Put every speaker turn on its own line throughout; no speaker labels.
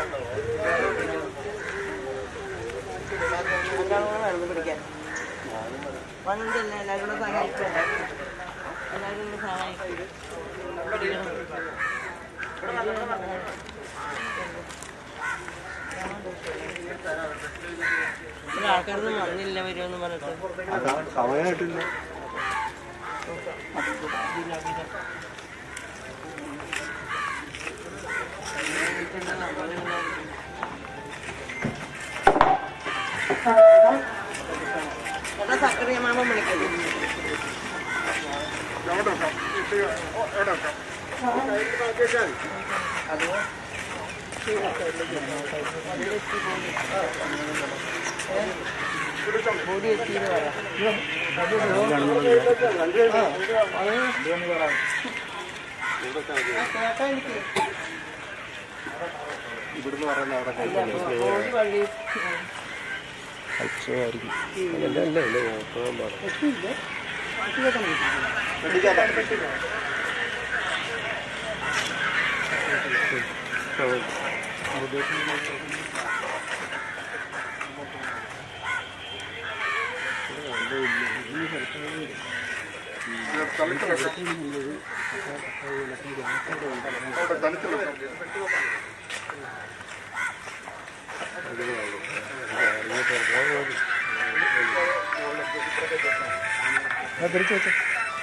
വെള്ളം പിടിക്കാൻ വന്നിട്ടല്ല എല്ലാവരും കൂടെ സഹായിക്കണ്ട എല്ലാവരും കൂടെ സഹായിക്കും ഇവിടെ ആൾക്കാരൊന്നും വന്നില്ല വരുമെന്ന് പറഞ്ഞിട്ട്
സമയമായിട്ടില്ല
എവിടെ സക്കറിയ മാമൻ വിളിക്കുന്നു ബോഡി എത്തിയെന്ന് പറയാം കേട്ടോ എനിക്ക്
ഇവിടുന്ന് പറയുന്ന അവിടെ
ബോഡി വഴി
അക്ഷയമായിരിക്കും അല്ല അല്ല അല്ല പോകാൻ പാടില്ല തിരിച്ചു വെച്ചോ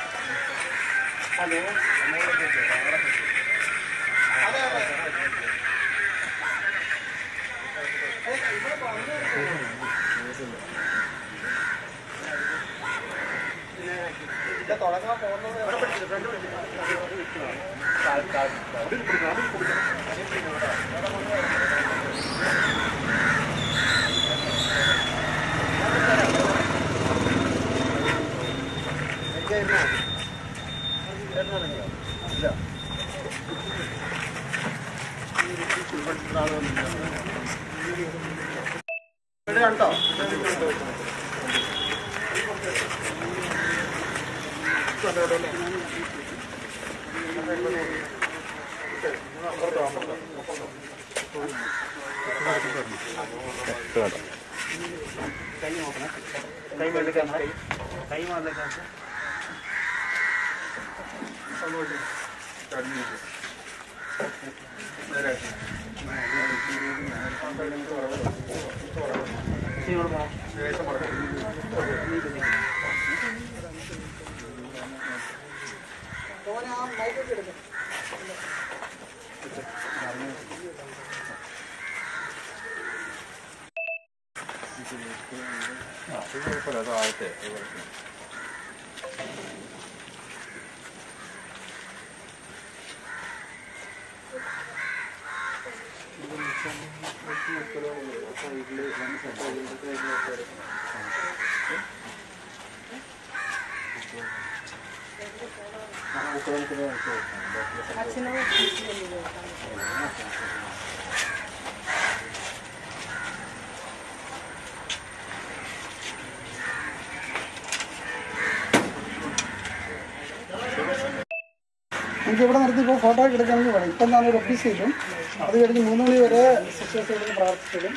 നമുക്ക് ഇവിടെ നിർത്തി ഇപ്പോൾ ഫോട്ടോ ഒക്കെ എടുക്കണമെങ്കിൽ പറയാം ഇപ്പം ഞാൻ ഒരു ഒഫീസ് ചെയ്യും അത് കഴിഞ്ഞ് മൂന്ന് മണി വരെ സിസ്റ്റേഴ്സ് ഇവിടെ പ്രാർത്ഥിച്ചിടും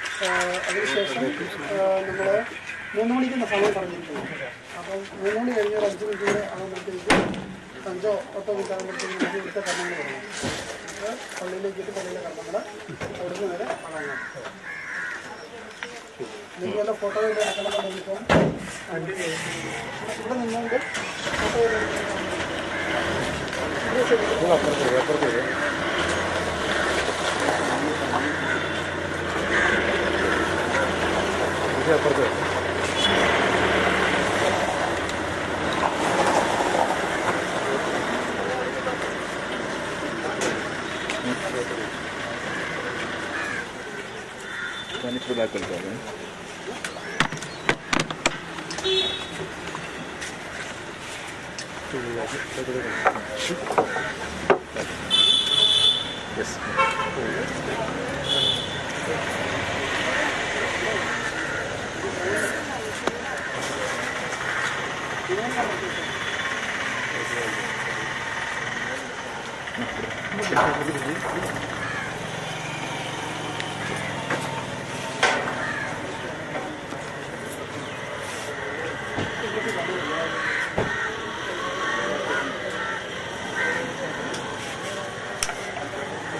അതിനുശേഷം നമ്മൾ മൂന്ന് മണിക്ക് സമയം പറഞ്ഞിരിക്കുന്നു അപ്പം മൂന്ന് മണി കഴിഞ്ഞ് ഒരു അഞ്ച് മിനിറ്റ് ആകുമ്പോഴത്തേക്ക് അഞ്ചോ പത്തോ മിനിറ്റ് ആകുമ്പോഴത്തേക്ക് നമുക്ക് ഇവിടുത്തെ കർമ്മങ്ങൾ തുടങ്ങും അത് പള്ളിയിലേക്കിട്ട് പള്ളിയിലെ കർമ്മങ്ങൾ അവിടുന്ന് വരെ തുടങ്ങാം നിങ്ങൾക്ക് വല്ല ഫോട്ടോ എടുക്കണമെന്നുണ്ടെങ്കിൽ ഇപ്പം ഇവിടെ നിന്നുകൊണ്ട് ഫോട്ടോ എടുക്കണം
അപ്പുറത്ത് ഞാനിപ്പോൾ ബാക്ക് കളിക്കാം yes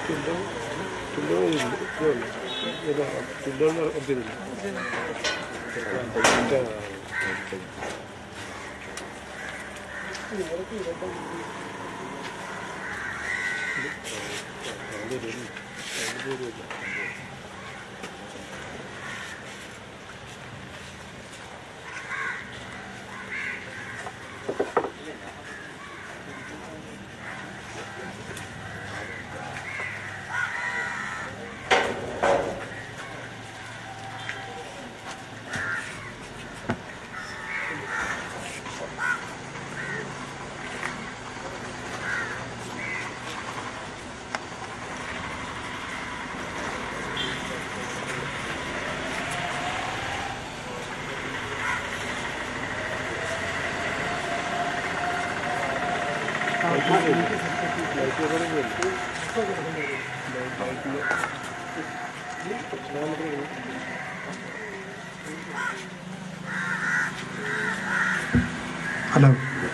hello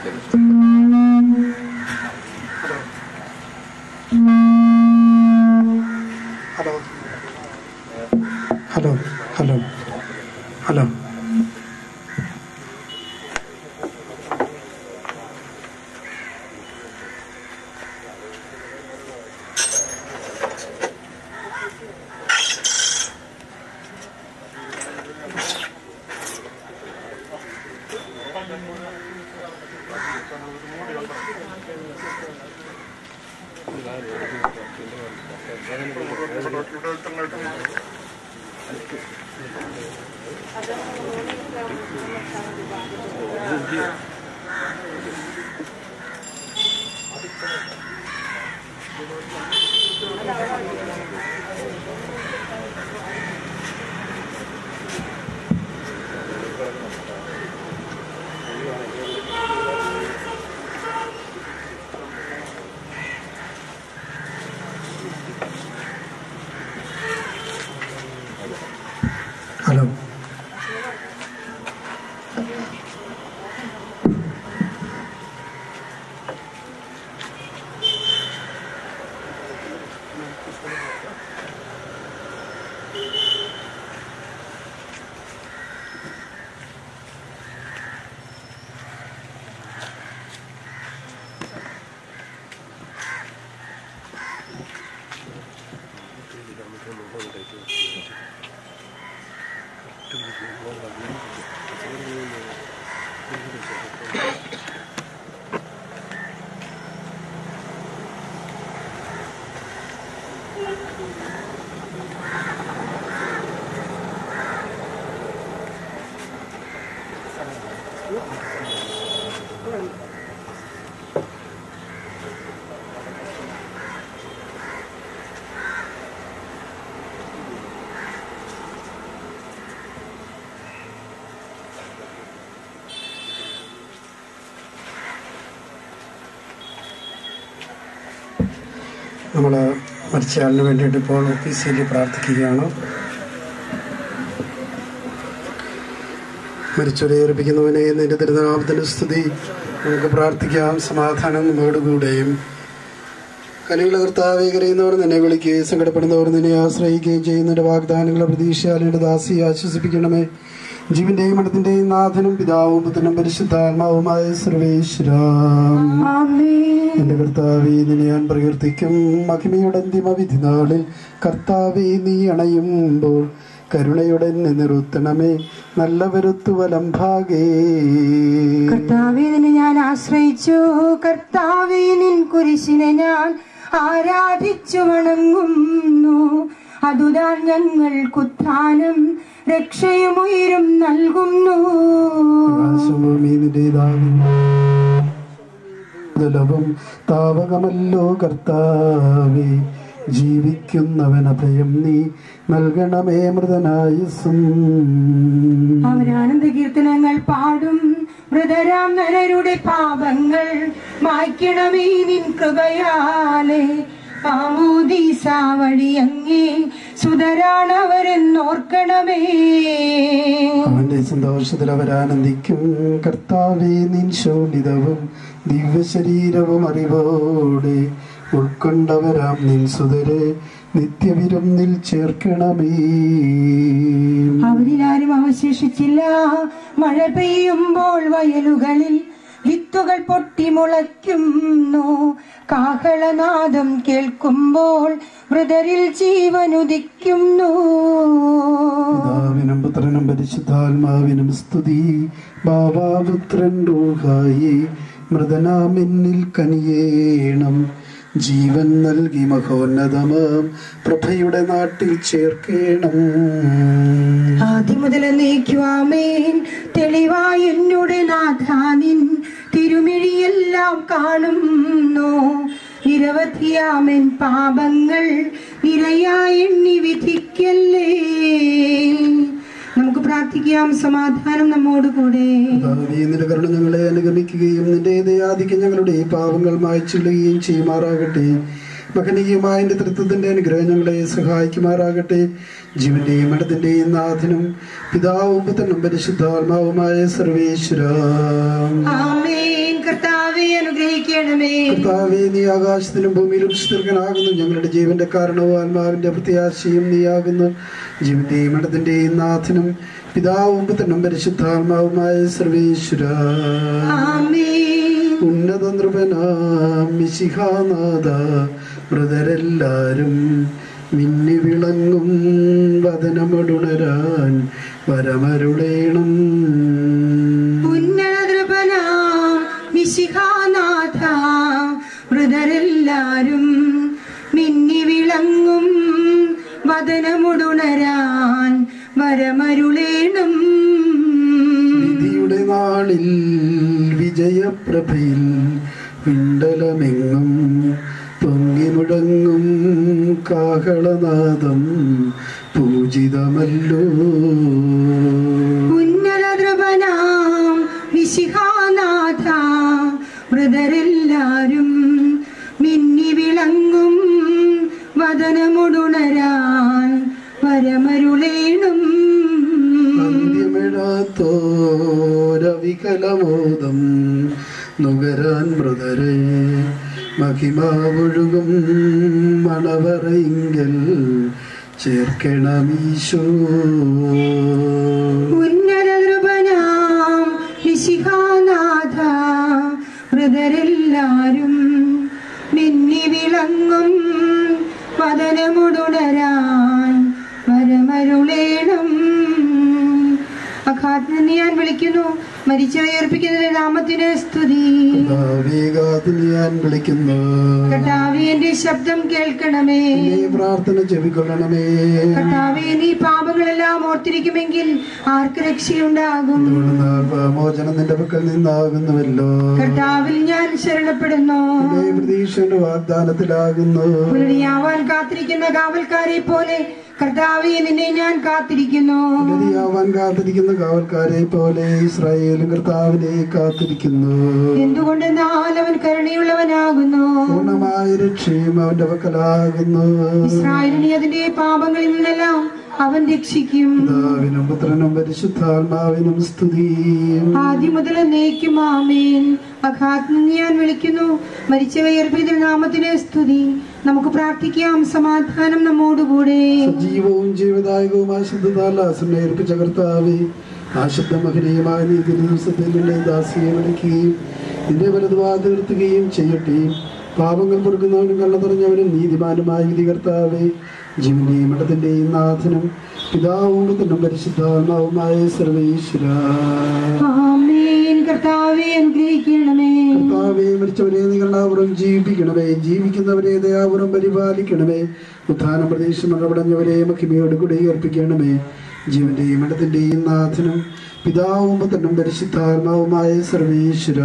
hello hello hello hello hello നമ്മൾ മരിച്ചയാളിന് വേണ്ടിയിട്ട് ഇപ്പോൾ ഓഫീസിൽ പ്രാർത്ഥിക്കുകയാണ് മരിച്ചവരെ ഏർപ്പിക്കുന്നവനെ നിന്റെ തിരുനാമത്തിന് സ്തുതി നമുക്ക് പ്രാർത്ഥിക്കാം സമാധാനം നമ്മോടുകൂടെയും കലികളെ കർത്താവെ കരയുന്നവർ നിന്നെ വിളിക്കുകയും സങ്കടപ്പെടുന്നവർ നിന്നെ ആശ്രയിക്കുകയും ചെയ്യുന്നതിന്റെ വാഗ്ദാനങ്ങളെ പ്രതീക്ഷയാലിന്റെ ദാസിയെ ആശ്വസിപ്പിക്കണമേ ജീവന്റെയും മഠത്തിന്റെയും നാഥനും പിതാവും പുത്രനും പരിശുദ്ധാത്മാവുമായ സർവേശ്വരാം എന്റെ കർത്താവെ നിന്നെ ഞാൻ പ്രകീർത്തിക്കും മഹിമയുടെ അന്തിമ വിധി നാളിൽ കർത്താവെ നീ അണയുമ്പോൾ കരുണയുടെ എന്നെ നിർത്തണമേ നല്ല വരുത്തു വലം ഭാഗേ
കർത്താവേ നിന്നെ ഞാൻ ആശ്രയിച്ചു കർത്താവേ നിൻ കുരിശിനെ ഞാൻ ആരാധിച്ചു വണങ്ങുന്നു അതുതാൻ ഞങ്ങൾക്കുത്ഥാനം രക്ഷയും ഉയരും നൽകുന്നു
ആകാശഭൂമി നിന്റേതാകുന്നു ജലവും താവകമല്ലോ കർത്താവേ ജീവിക്കുന്നവൻ അഭയം നീ നൽകണമേ മൃതനായുസും
അവരാനന്ദ കീർത്തനങ്ങൾ പാടും മൃതരാം നരരുടെ പാപങ്ങൾ മായ്ക്കണമേ നിൻ കൃപയാലേ ആമോദീസ വഴി അങ്ങേ സുതരാണവരെന്നോർക്കണമേ
അവന്റെ സന്തോഷത്തിൽ അവരാനന്ദിക്കും കർത്താവേ നിൻ ശോണിതവും ദിവ്യശരീരവും അറിവോടെ ഉൾക്കൊണ്ടവരാം നിൻ സുതരെ നിത്യവിരുന്നിൽ ചേർക്കണമേ
അവരിലാരും അവശേഷിച്ചില്ല മഴ പെയ്യുമ്പോൾ വയലുകളിൽ വിത്തുകൾ പൊട്ടിമുളയ്ക്കുന്നു കാഹളനാദം കേൾക്കുമ്പോൾ മൃതരിൽ ജീവനുദിക്കുന്നു
പിതാവിനും പുത്രനും പരിശുദ്ധാത്മാവിനും സ്തുതി ബാബാപുത്രൻ റൂഹായി മൃതനാമെന്നിൽ കനിയേണം ജീവൻ നൽകി മഹോന്നതമാം പ്രഭയുടെ നാട്ടിൽ ചേർക്കേണം
ആദ്യം മുതൽ നീക്കുവാമേൻ തെളിവായി എന്നുടെ നാഥാനിൻ തിരുമിഴിയെല്ലാം കാണുന്നു നിരവധിയാമൻ പാപങ്ങൾ നിരയായി എണ്ണി വിധിക്കല്ലേ നമുക്ക് പ്രാർത്ഥിക്കാം സമാധാനം നമ്മോടുകൂടെ
കർത്താവേ, നിന്റെ കരുണ ഞങ്ങളെ അനുഗമിക്കുകയും നിന്റെ ദയാധിക്യം ഞങ്ങളുടെ പാപങ്ങൾ മായ്ച്ചിടുകയും ചെയ്യുമാറാകട്ടെ മഹനീയമായ നിന്റെ തൃത്വത്തിന്റെ അനുഗ്രഹം ഞങ്ങളെ സഹായിക്കുമാറാകട്ടെ ജീവന്റെയും മഠത്തിന്റെയും നാഥനും പിതാവും പുത്രനും പരിശുദ്ധാത്മാവുമായ സർവേശ്വര
ആമേൻ കർത്താവെ അനുഗ്രഹിക്കണമേ
കർത്താവേ നീ ആകാശത്തിലും ഭൂമിയിലും സ്ഥിരനാകുന്നു ഞങ്ങളുടെ ജീവന്റെ കാരണവും ആത്മാവിന്റെ പ്രത്യാശയും നീയാകുന്നു ജീവന്റെയും മഠത്തിന്റെയും നാഥനും പിതാവും പുത്രനും പരിശുദ്ധാത്മാവുമായ സർവേശ്വര
ആമേൻ
ഉന്നത നൃപനാം മിശിഹാനാഥ മൃതരെല്ലാരും മിന്നി വിളങ്ങും വദനമടുണരാൻ വരമരുളേണം
ഉന്നതൃപനാം മിശിഹാനാഥ മൃതരെല്ലാരും മിന്നി വിളങ്ങും വദനമുടുണരാൻ വരമരുളേണം
വിധിയുടെ നാളിൽ വിജയപ്രഭയിൽ വിണ്ടലമെങ്ങും പൊങ്ങി മുഴങ്ങും കാഹളനാദം പൂജിതമല്ലോ
ഉന്നതദ്രുപനാം വിശിഹാനാഥ മൃതരെല്ലാരും മിന്നി വിളങ്ങും വദനമുടുണരാൻ വരമരുളേണം
അന്ത്യമിഴാത്തോരവികലമോദം നുകരാൻ മൃതരെ മഹിമാവൊഴുകും മണവറയിങ്കൽ ചേർക്കണമീശോ
ഉന്നതദ്രുപനാം വിശിഹാനാഥ മൃതരെല്ലാരും മിന്നി വിളങ്ങും വദനമുടുണരാൻ വരമരുളേണം അഘാതനെ ഞാൻ വിളിക്കുന്നു മരിച്ചവയർപ്പിക്കുന്ന നാമത്തിന് സ്തുതി
വേഗാതിന് ഞാൻ വിളിക്കുന്നു
കർത്താവേ എന്റെ ശബ്ദം കേൾക്കണമേ
നീ പ്രാർത്ഥന ചെവിക്കൊള്ളണമേ
കർത്താവേ നീ പാപങ്ങളെല്ലാം ഓർത്തിരിക്കുമെങ്കിൽ ആർക്ക് രക്ഷയുണ്ടാകും
ഇവിടുന്ന് മോചനം നിന്റെ പക്കൽ നിന്നാകുന്നുവല്ലോ
കർത്താവിൽ ഞാൻ ശരണപ്പെടുന്നു
നിന്റെ പ്രതീക്ഷയുടെ വാഗ്ദാനത്തിലാകുന്നു
പുലരിയാവാൻ കാത്തിരിക്കുന്ന കാവൽക്കാരെ പോലെ കർത്താവെ നിന്നെ ഞാൻ കാത്തിരിക്കുന്നു
പുലരിയാവാൻ കാത്തിരിക്കുന്ന കാവൽക്കാരെ പോലെ ഇസ്രായേലും കർത്താവിനെ കാത്തിരിക്കുന്നു
എന്തുകൊണ്ടെന്നാൽ അവൻ കരുണയുള്ളവനാകുന്നു
പൂർണ്ണമായ രക്ഷയും അവന്റെ പക്കലാകുന്നു
ഇസ്രായേലിനെ അതിന്റെ പാപങ്ങളിൽ നിന്നെല്ലാം അവൻ രക്ഷിക്കും
പിതാവിനും പുത്രനും പരിശുദ്ധാത്മാവിനും സ്തുതി
ആദ്യം മുതൽ എന്നേക്കും ആമേൻ അഘാത്മം ഞാൻ വിളിക്കുന്നു മരിച്ചവയർപ്പിത നാമത്തിന് സ്തുതി നമുക്ക് പ്രാർത്ഥിക്കാം സമാധാനം നമ്മോടുകൂടെ
സജീവവും ജീവദായകവുമായ ശുദ്ധതാലാസനെ ഏൽപ്പിച്ച കർത്താവെ ആ ശുദ്ധമഹനീയമായ നീതി ദിവസത്തിൽ നിന്നെ ദാസിയെ വിളിക്കുകയും നിന്റെ വലതുവാ തീർത്തുകയും ചെയ്യട്ടെ പാപങ്ങൾ പൊറുക്കുന്നവനും കണ്ണ തുറഞ്ഞവനും നീതിമാനുമായ വിധി കർത്താവെ ജീവന്റെയും മഠത്തിന്റെയും നാഥനും പിതാവും പുത്രനും പരിശുദ്ധാത്മാവുമായ സർവേശ്വര
ആമേൻ കർത്താവെ അനുഗ്രഹിക്കണമേ
കർത്താവെ മരിച്ചവരെ നിങ്ങളാവറും ജീവിപ്പിക്കണമേ ജീവിക്കുന്നവരെ ദയാവറും പരിപാലിക്കണമേ ഉത്ഥാനം പ്രദേശം മറപടഞ്ഞവരെ മഹിമയോട് കൂടി അർപ്പിക്കണമേ ജീവന്റെയും ഇടത്തിന്റെയും നാഥനും പിതാവും പുത്രനും പരിശുദ്ധാത്മാവുമായ സർവേശ്വര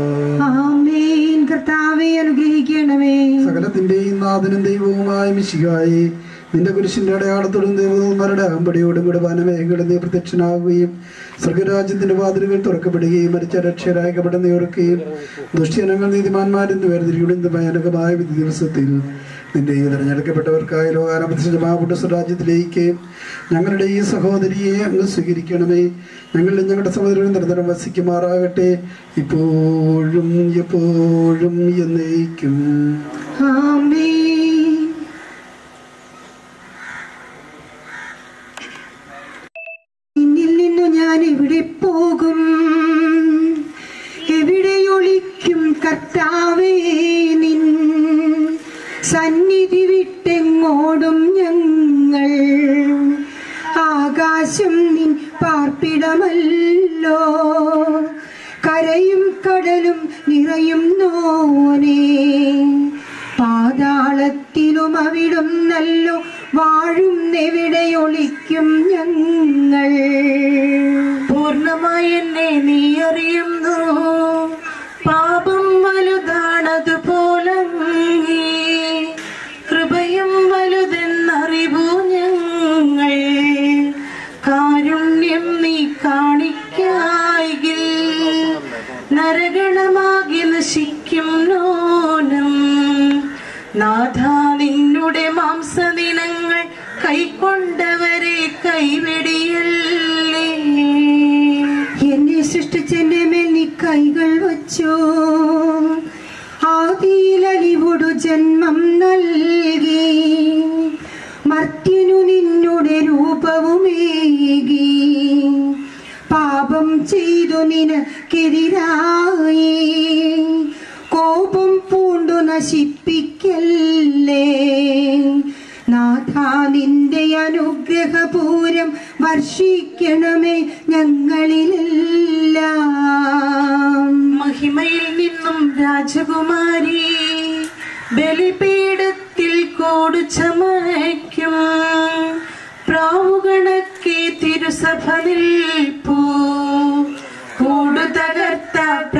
ആമേൻ കർത്താവെ അനുഗ്രഹിക്കണമേ
സകലത്തിന്റെയും നാഥനും ദൈവവുമായ മിശികായി നിന്റെ കുരിശിന്റെ അടയാളത്തോടും ദൈവന്മാരുടെ അമ്പടിയോടും കൂടെ വനമേഖല നീ പ്രത്യക്ഷനാവുകയും സ്വർഗരാജ്യത്തിന്റെ വാതിലുകൾ തുറക്കപ്പെടുകയും മരിച്ച രക്ഷരായകപ്പെടുന്ന ഉറക്കുകയും ദുഷ്യനങ്ങൾ നീതിമാന്മാരെന്ന് വേർതിരിയുടെ ഭയാനകമായ വിധി ദിവസത്തിൽ നിന്റെ ഈ തിരഞ്ഞെടുക്കപ്പെട്ടവർക്കായി ലോകാരംഭിച്ചമാപുട്ട സ്വരാജ്യത്തിലേക്ക് ഞങ്ങളുടെ ഈ സഹോദരിയെ അങ്ങ് സ്വീകരിക്കണമേ ഞങ്ങളുടെ ഞങ്ങളുടെ സഹോദരൻ നിരന്തരം വസിക്കുമാറാകട്ടെ ഇപ്പോഴും എപ്പോഴും എന്നേക്കും
ആമേൻ സന്നിധി വിട്ടെങ്ങോടും ഞങ്ങൾ ആകാശം നിൻ പാർപ്പിടമല്ലോ കരയും കടലും നിറയും നോനേ പാതാളത്തിലും അവിടും നല്ലോ വാഴും എവിടെ ഒളിക്കും ഞങ്ങൾ
പൂർണ്ണമായി എന്നെ നീ അറിയുന്നു പാപം വലുതാണതുപോലെ കൃപയും വലുതെന്നറിവു ഞങ്ങൾ കാരുണ്യം നീ കാണിക്കായിൽ നരകണമാകി നശിക്കും നോനം നാഥ നിന്നുടെ മാംസദിനങ്ങൾ കൈക്കൊണ്ടവരെ കൈവെടിയല്ലേ
എന്നെ സൃഷ്ടിച്ചെന്റെ മേൽ നീ കൈകൾ വച്ചു ആദിയിലലിവൊടു ജന്മം നൽകി മർത്യനു നിന്നുടെ രൂപവുമേകി പാപം ചെയ്തു നിനക്കെതിരായി കോപം പൂണ്ടു നശിപ്പിക്കല്ലേ നാഥ നിന്റെ അനുഗ്രഹപൂരം വർഷിക്കണമേ ഞങ്ങളിലെല്ലാം
മഹിമയിൽ നിന്നും രാജകുമാരി ബലിപീഠത്തിൽ കോടു ചമയ്ക്കും പ്രാവുകണക്കെ തിരുസഭ നിൽപ്പൂ കൂടു തകർത്ത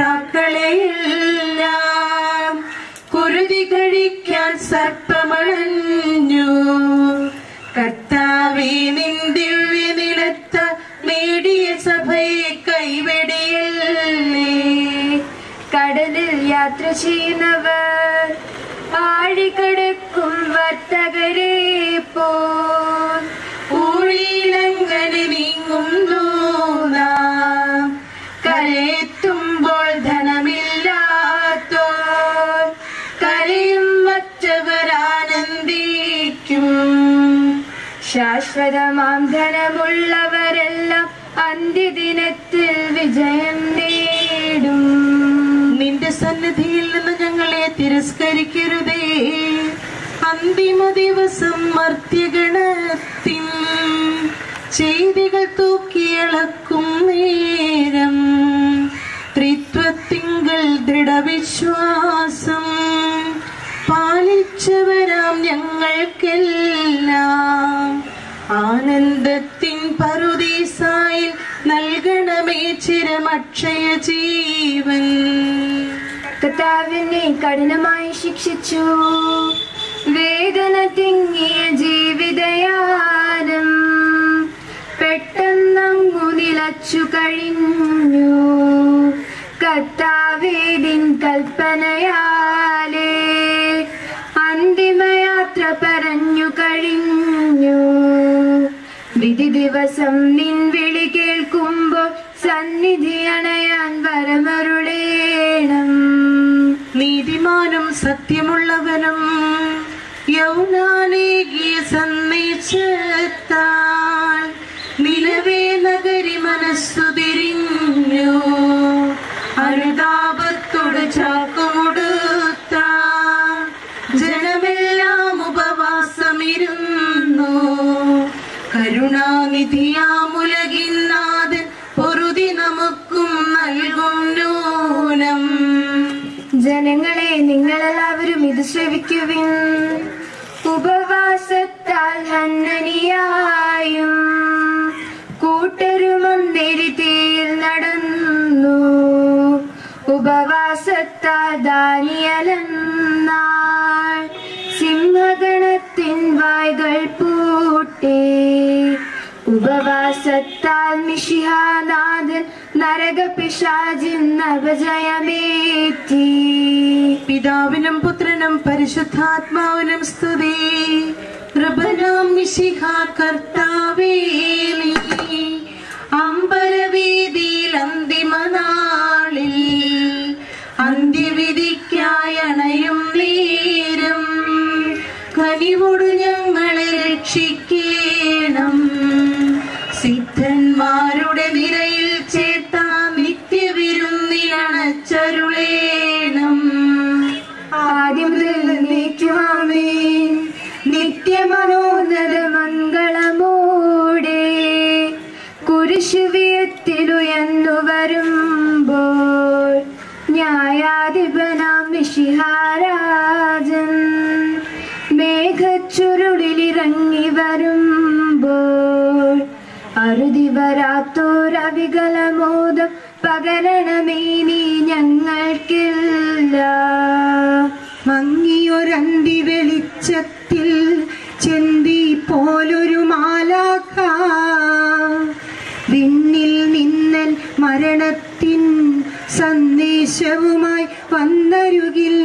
പ്രാക്കളെയെല്ലാം കുരുതി കഴിക്കാൻ സർപ്പമണഞ്ഞു കർത്താവേ നിൻ ദിവ്യ നിലത്ത നേടിയ സഭയെ കൈവെടിയല്ലേ
കടലിൽ യാത്ര ചെയ്യുന്നവർ ആഴികടക്കും വർത്തകരെ പോൽ
ഊഴിയിലങ്ങനെ നീങ്ങുന്നു നാം കരയെത്തുമ്പോൾ ധനമില്ലാത്തോർ കരയും മറ്റവർ ആനന്ദിക്കും
ശാശ്വതമാം ധനമുള്ളവരെല്ലാം അന്ത്യദിനത്തിൽ വിജയം നേടും
നിന്റെ സന്നിധിയിൽ നിന്ന് ഞങ്ങളെ തിരസ്കരിക്കരുതേ അന്തിമ ദിവസം മർത്യഗണത്തിൻ ചെയ്തികൾ തൂക്കിയളക്കും നേരം ത്രിത്വത്തിങ്കൾ ദൃഢവിശ്വാസം പാലിച്ചവരാം ഞങ്ങൾക്കെല്ലാം ആനന്ദത്തിൻ പറുദീസായിൽ നൽകണമേ ചിരമക്ഷയ ജീവൻ
കർത്താവിനെ കഠിനമായി ശിക്ഷിച്ചു വേദന തിങ്ങിയ ജീവിതയാനം പെട്ടെന്നങ്ങു നിലച്ചു കഴിഞ്ഞു കർത്താവേദിൻ കൽപ്പനയാലേ അന്തിമയാത്ര പറഞ്ഞു കഴിഞ്ഞു വിധി ദിവസം നിൻ വിളി കേൾക്കുമ്പോൾ സന്നിധി അണയാൻ വരമരുളേണം
നീതിമാനും സത്യമുള്ളവനും യൗനാനേകിയ സന്ദേശത്താൽ നിലവേ നഗരി മനസ്സു തിരിഞ്ഞു അനുതാപത്തോട് ചാക്കുമുടുത്ത ജനമെല്ലാം ഉപവാസമിരുന്നു കരുണാനിധിയാമുലകിന്നാഥൻ പൊറുതി നമുക്കും നൽകും നൂനം
ജനങ്ങളെ നിങ്ങളെല്ലാവരും ഇത് ശ്രവിക്കുവിൻ ഉപവാസത്താൽ ഹന്നനിയായും കൂട്ടരുമൊന്നിരുത്തിയിൽ നടന്നു ഉപവാസത്താൽ ദാനിയലെന്നാൾ സിംഹഗണത്തിൻ വായ്കൾ പൂട്ടി ഉപവാസത്താൽ മിഷിഹാനാഥൻ നരകപിശാചിൻ അപജയമേറ്റി
പിതാവിനും പുത്രനും പരിശുദ്ധാത്മാവിനും സ്തുതി കൃപനാം മിശിഹ കർത്താവേ നീ അമ്പരവീതിയിൽ അന്തിമ നാളിൽ അന്ത്യവിധിക്കായി അണയും നേരം കനിവോട് ഞങ്ങളെ രക്ഷിക്കണം സിദ്ധന്മാരുടെ നിരയിൽ ചേർത്ത നിത്യവിരുന്നിലണച്ചരുളേണം
ആദ്യം മുതൽ നീക്കുവാമേ മഹോന്നത മംഗളമൂടെ കുരിശുവിയത്തിലുയർന്നു വരുമ്പോൾ ന്യായാധിപനാം വിഷിഹാരാജൻ മേഘച്ചുരുളിലിറങ്ങി വരുമ്പോൾ അരുതി വരാത്തോരവികലമോദം പകരണമേ നീ ഞങ്ങൾക്കില്ല
മങ്ങിയൊരന്തി വെളിച്ചത്തിൽ ചെന്തി പോലൊരു മാലാഖ വിണ്ണിൽ നിന്നൻ മരണത്തിൻ സന്ദേശവുമായി വന്നരുകിൽ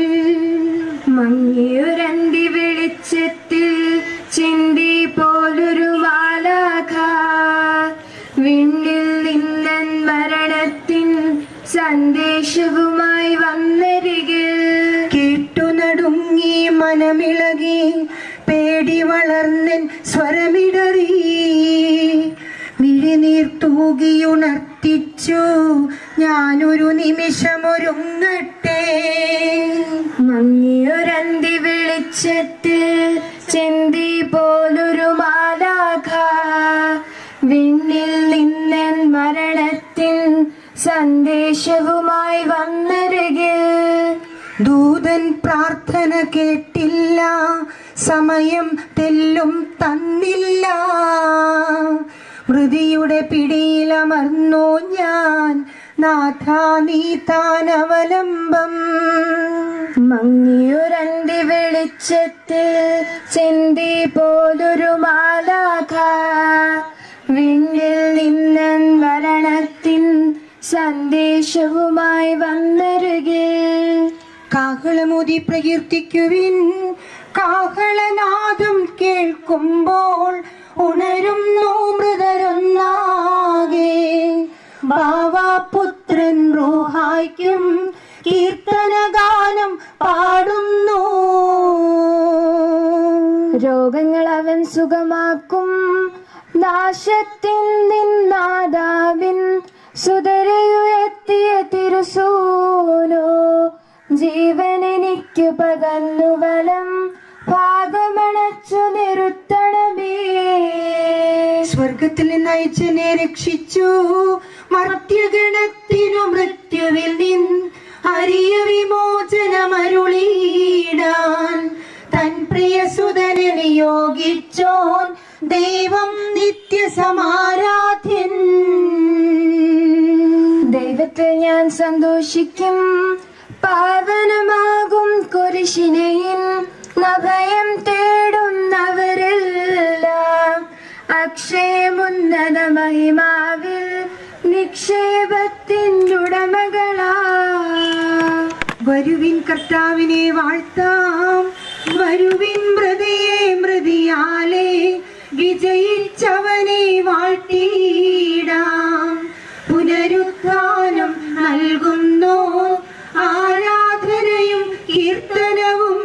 മങ്ങിയൊരന്തി വെളിച്ചത്തിൽ ചിന്തി പോലൊരു മാലാഖ വിണ്ണിൽ നിന്നൻ മരണത്തിൻ സന്ദേശവുമായി വന്നരികിൽ
കേട്ടു നടുങ്ങി മനമിളകി പേടി വളർന്നൻ സ്വരമിടറി മിഴിനീർ തൂകിയുണർത്തിച്ചു ഞാനൊരു നിമിഷമൊരുങ്ങട്ടെ
മങ്ങിയൊരന്തി വെളിച്ചത്തിൽ ചിന്തി പോലൊരു മാലാഖ വിണ്ണിൽ നിന്നൻ മരണത്തിൻ സന്ദേശവുമായി വന്നരികിൽ
ദൂതൻ പ്രാർത്ഥന കേട്ടില്ല സമയം തെല്ലും തന്നില്ല മൃതിയുടെ പിടിയിലമർന്നു ഞാൻ നാഥ നീ താനവലംബം
മങ്ങിയൊരന്തി വെളിച്ചത്തിൽ ചിന്തി പോലൊരു മാലാഖ വിണ്ണിൽ നിന്നൻ മരണത്തിൻ സന്ദേശവുമായി വന്നരുകിൽ
കാഹളമുതി പ്രകീർത്തിക്കുവിൻ കാഹളനാദം കേൾക്കുമ്പോൾ ഉണരുന്നു മൃതരൊന്നാകെ ബാവാപുത്രൻ റൂഹായ്ക്കും കീർത്തനഗാനം പാടുന്നു
രോഗങ്ങൾ അവൻ സുഖമാക്കും നാശത്തിൻ നിന്നാദാവിൻ സുതരയുയർത്തിയ തിരുസൂനോ ജീവനെനിക്കു പകർന്നു വലം ഭാഗമണച്ചു നിറുത്തണമേ
സ്വർഗത്തിൽ നിന്ന് അയച്ചനെ രക്ഷിച്ചു മർത്യഗണത്തിനു മൃത്യുവിൽ നിന്ന് അരിയ വിമോചനമരുളിയിടാൻ തൻ പ്രിയസുതനെ നിയോഗിച്ചോൻ ദൈവം നിത്യസമാരാധ്യൻ
ദൈവത്തിൽ ഞാൻ സന്തോഷിക്കും പാവനമാകും കുരിശിനെയും അഭയം തേടുന്നവരെല്ലാം അക്ഷയമുന്നത മഹിമാവിൽ നിക്ഷേപത്തിനുടമകളാ
വരുവിൻ കർത്താവിനെ വാഴ്ത്താം വരുവിൻ മൃതിയെ മൃതിയാലെ വിജയിച്ചവനെ വാഴ്ത്തിയിടാം പുനരുത്ഥാനം നൽകുന്നു ആരാധനയും കീർത്തനവും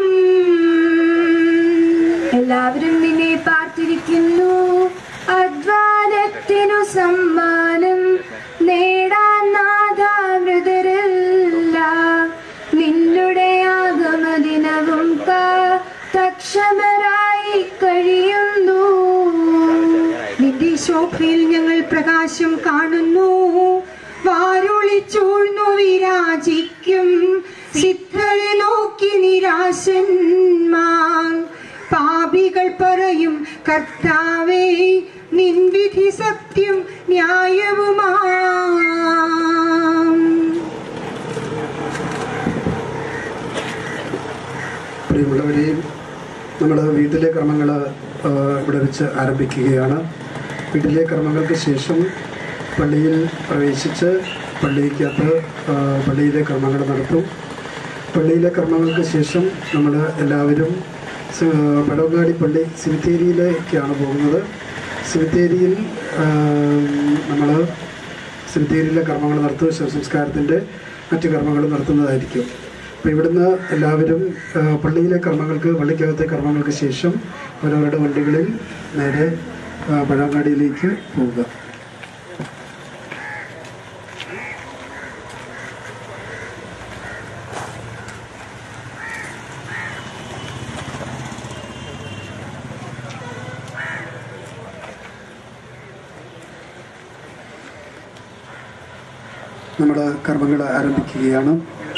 എല്ലാവരും നിന്നെ പാർത്തിരിക്കുന്നു അധ്വാനത്തിനു സമ്മാനം നേടാൻ നാഥാമൃതരല്ല നിന്നുടെ ആഗമദിനവും തക്ഷമരായി കഴിയുന്നു
നിന്റെ ശോഭയിൽ ഞങ്ങൾ പ്രകാശം കാണുന്നു വാരൊളി ചൂഴ്ന്നു വിരാജിക്കും സിദ്ധരെ നോക്കി നിരാശന്മാർ പാപികൾ പറയും കർത്താവേ നിൻവിധി സത്യം ന്യായവുമാ
പ്രിയമുള്ളവരെയും നമ്മൾ വീട്ടിലെ കർമ്മങ്ങൾ ഇവിടെ വെച്ച് ആരംഭിക്കുകയാണ് വീട്ടിലെ കർമ്മങ്ങൾക്ക് ശേഷം പള്ളിയിൽ പ്രവേശിച്ച് പള്ളിക്കകത്ത് ആ, പള്ളിയിലെ കർമ്മങ്ങൾ നടത്തും പള്ളിയിലെ കർമ്മങ്ങൾക്ക് ശേഷം നമ്മൾ എല്ലാവരും സ- പടവങ്ങാടി പള്ളി സിമിത്തേരിയിലേക്കാണ് പോകുന്നത് സിമിത്തേരിയിൽ നമ്മൾ സിമിത്തേരിയിലെ കർമ്മങ്ങൾ നടത്തും ശവസംസ്കാരത്തിൻ്റെ മറ്റ് കർമ്മങ്ങൾ നടത്തുന്നതായിരിക്കും അപ്പോൾ ഇവിടുന്ന് എല്ലാവരും ആ, പള്ളിയിലെ കർമ്മങ്ങൾക്ക് പള്ളിക്കകത്തെ കർമ്മങ്ങൾക്ക് ശേഷം അവരവരുടെ വണ്ടികളിൽ നേരെ ആ, പഴവങ്ങാടിയിലേക്ക് പോവുക നമ്മുടെ കർമ്മങ്ങൾ ആരംഭിക്കുകയാണ്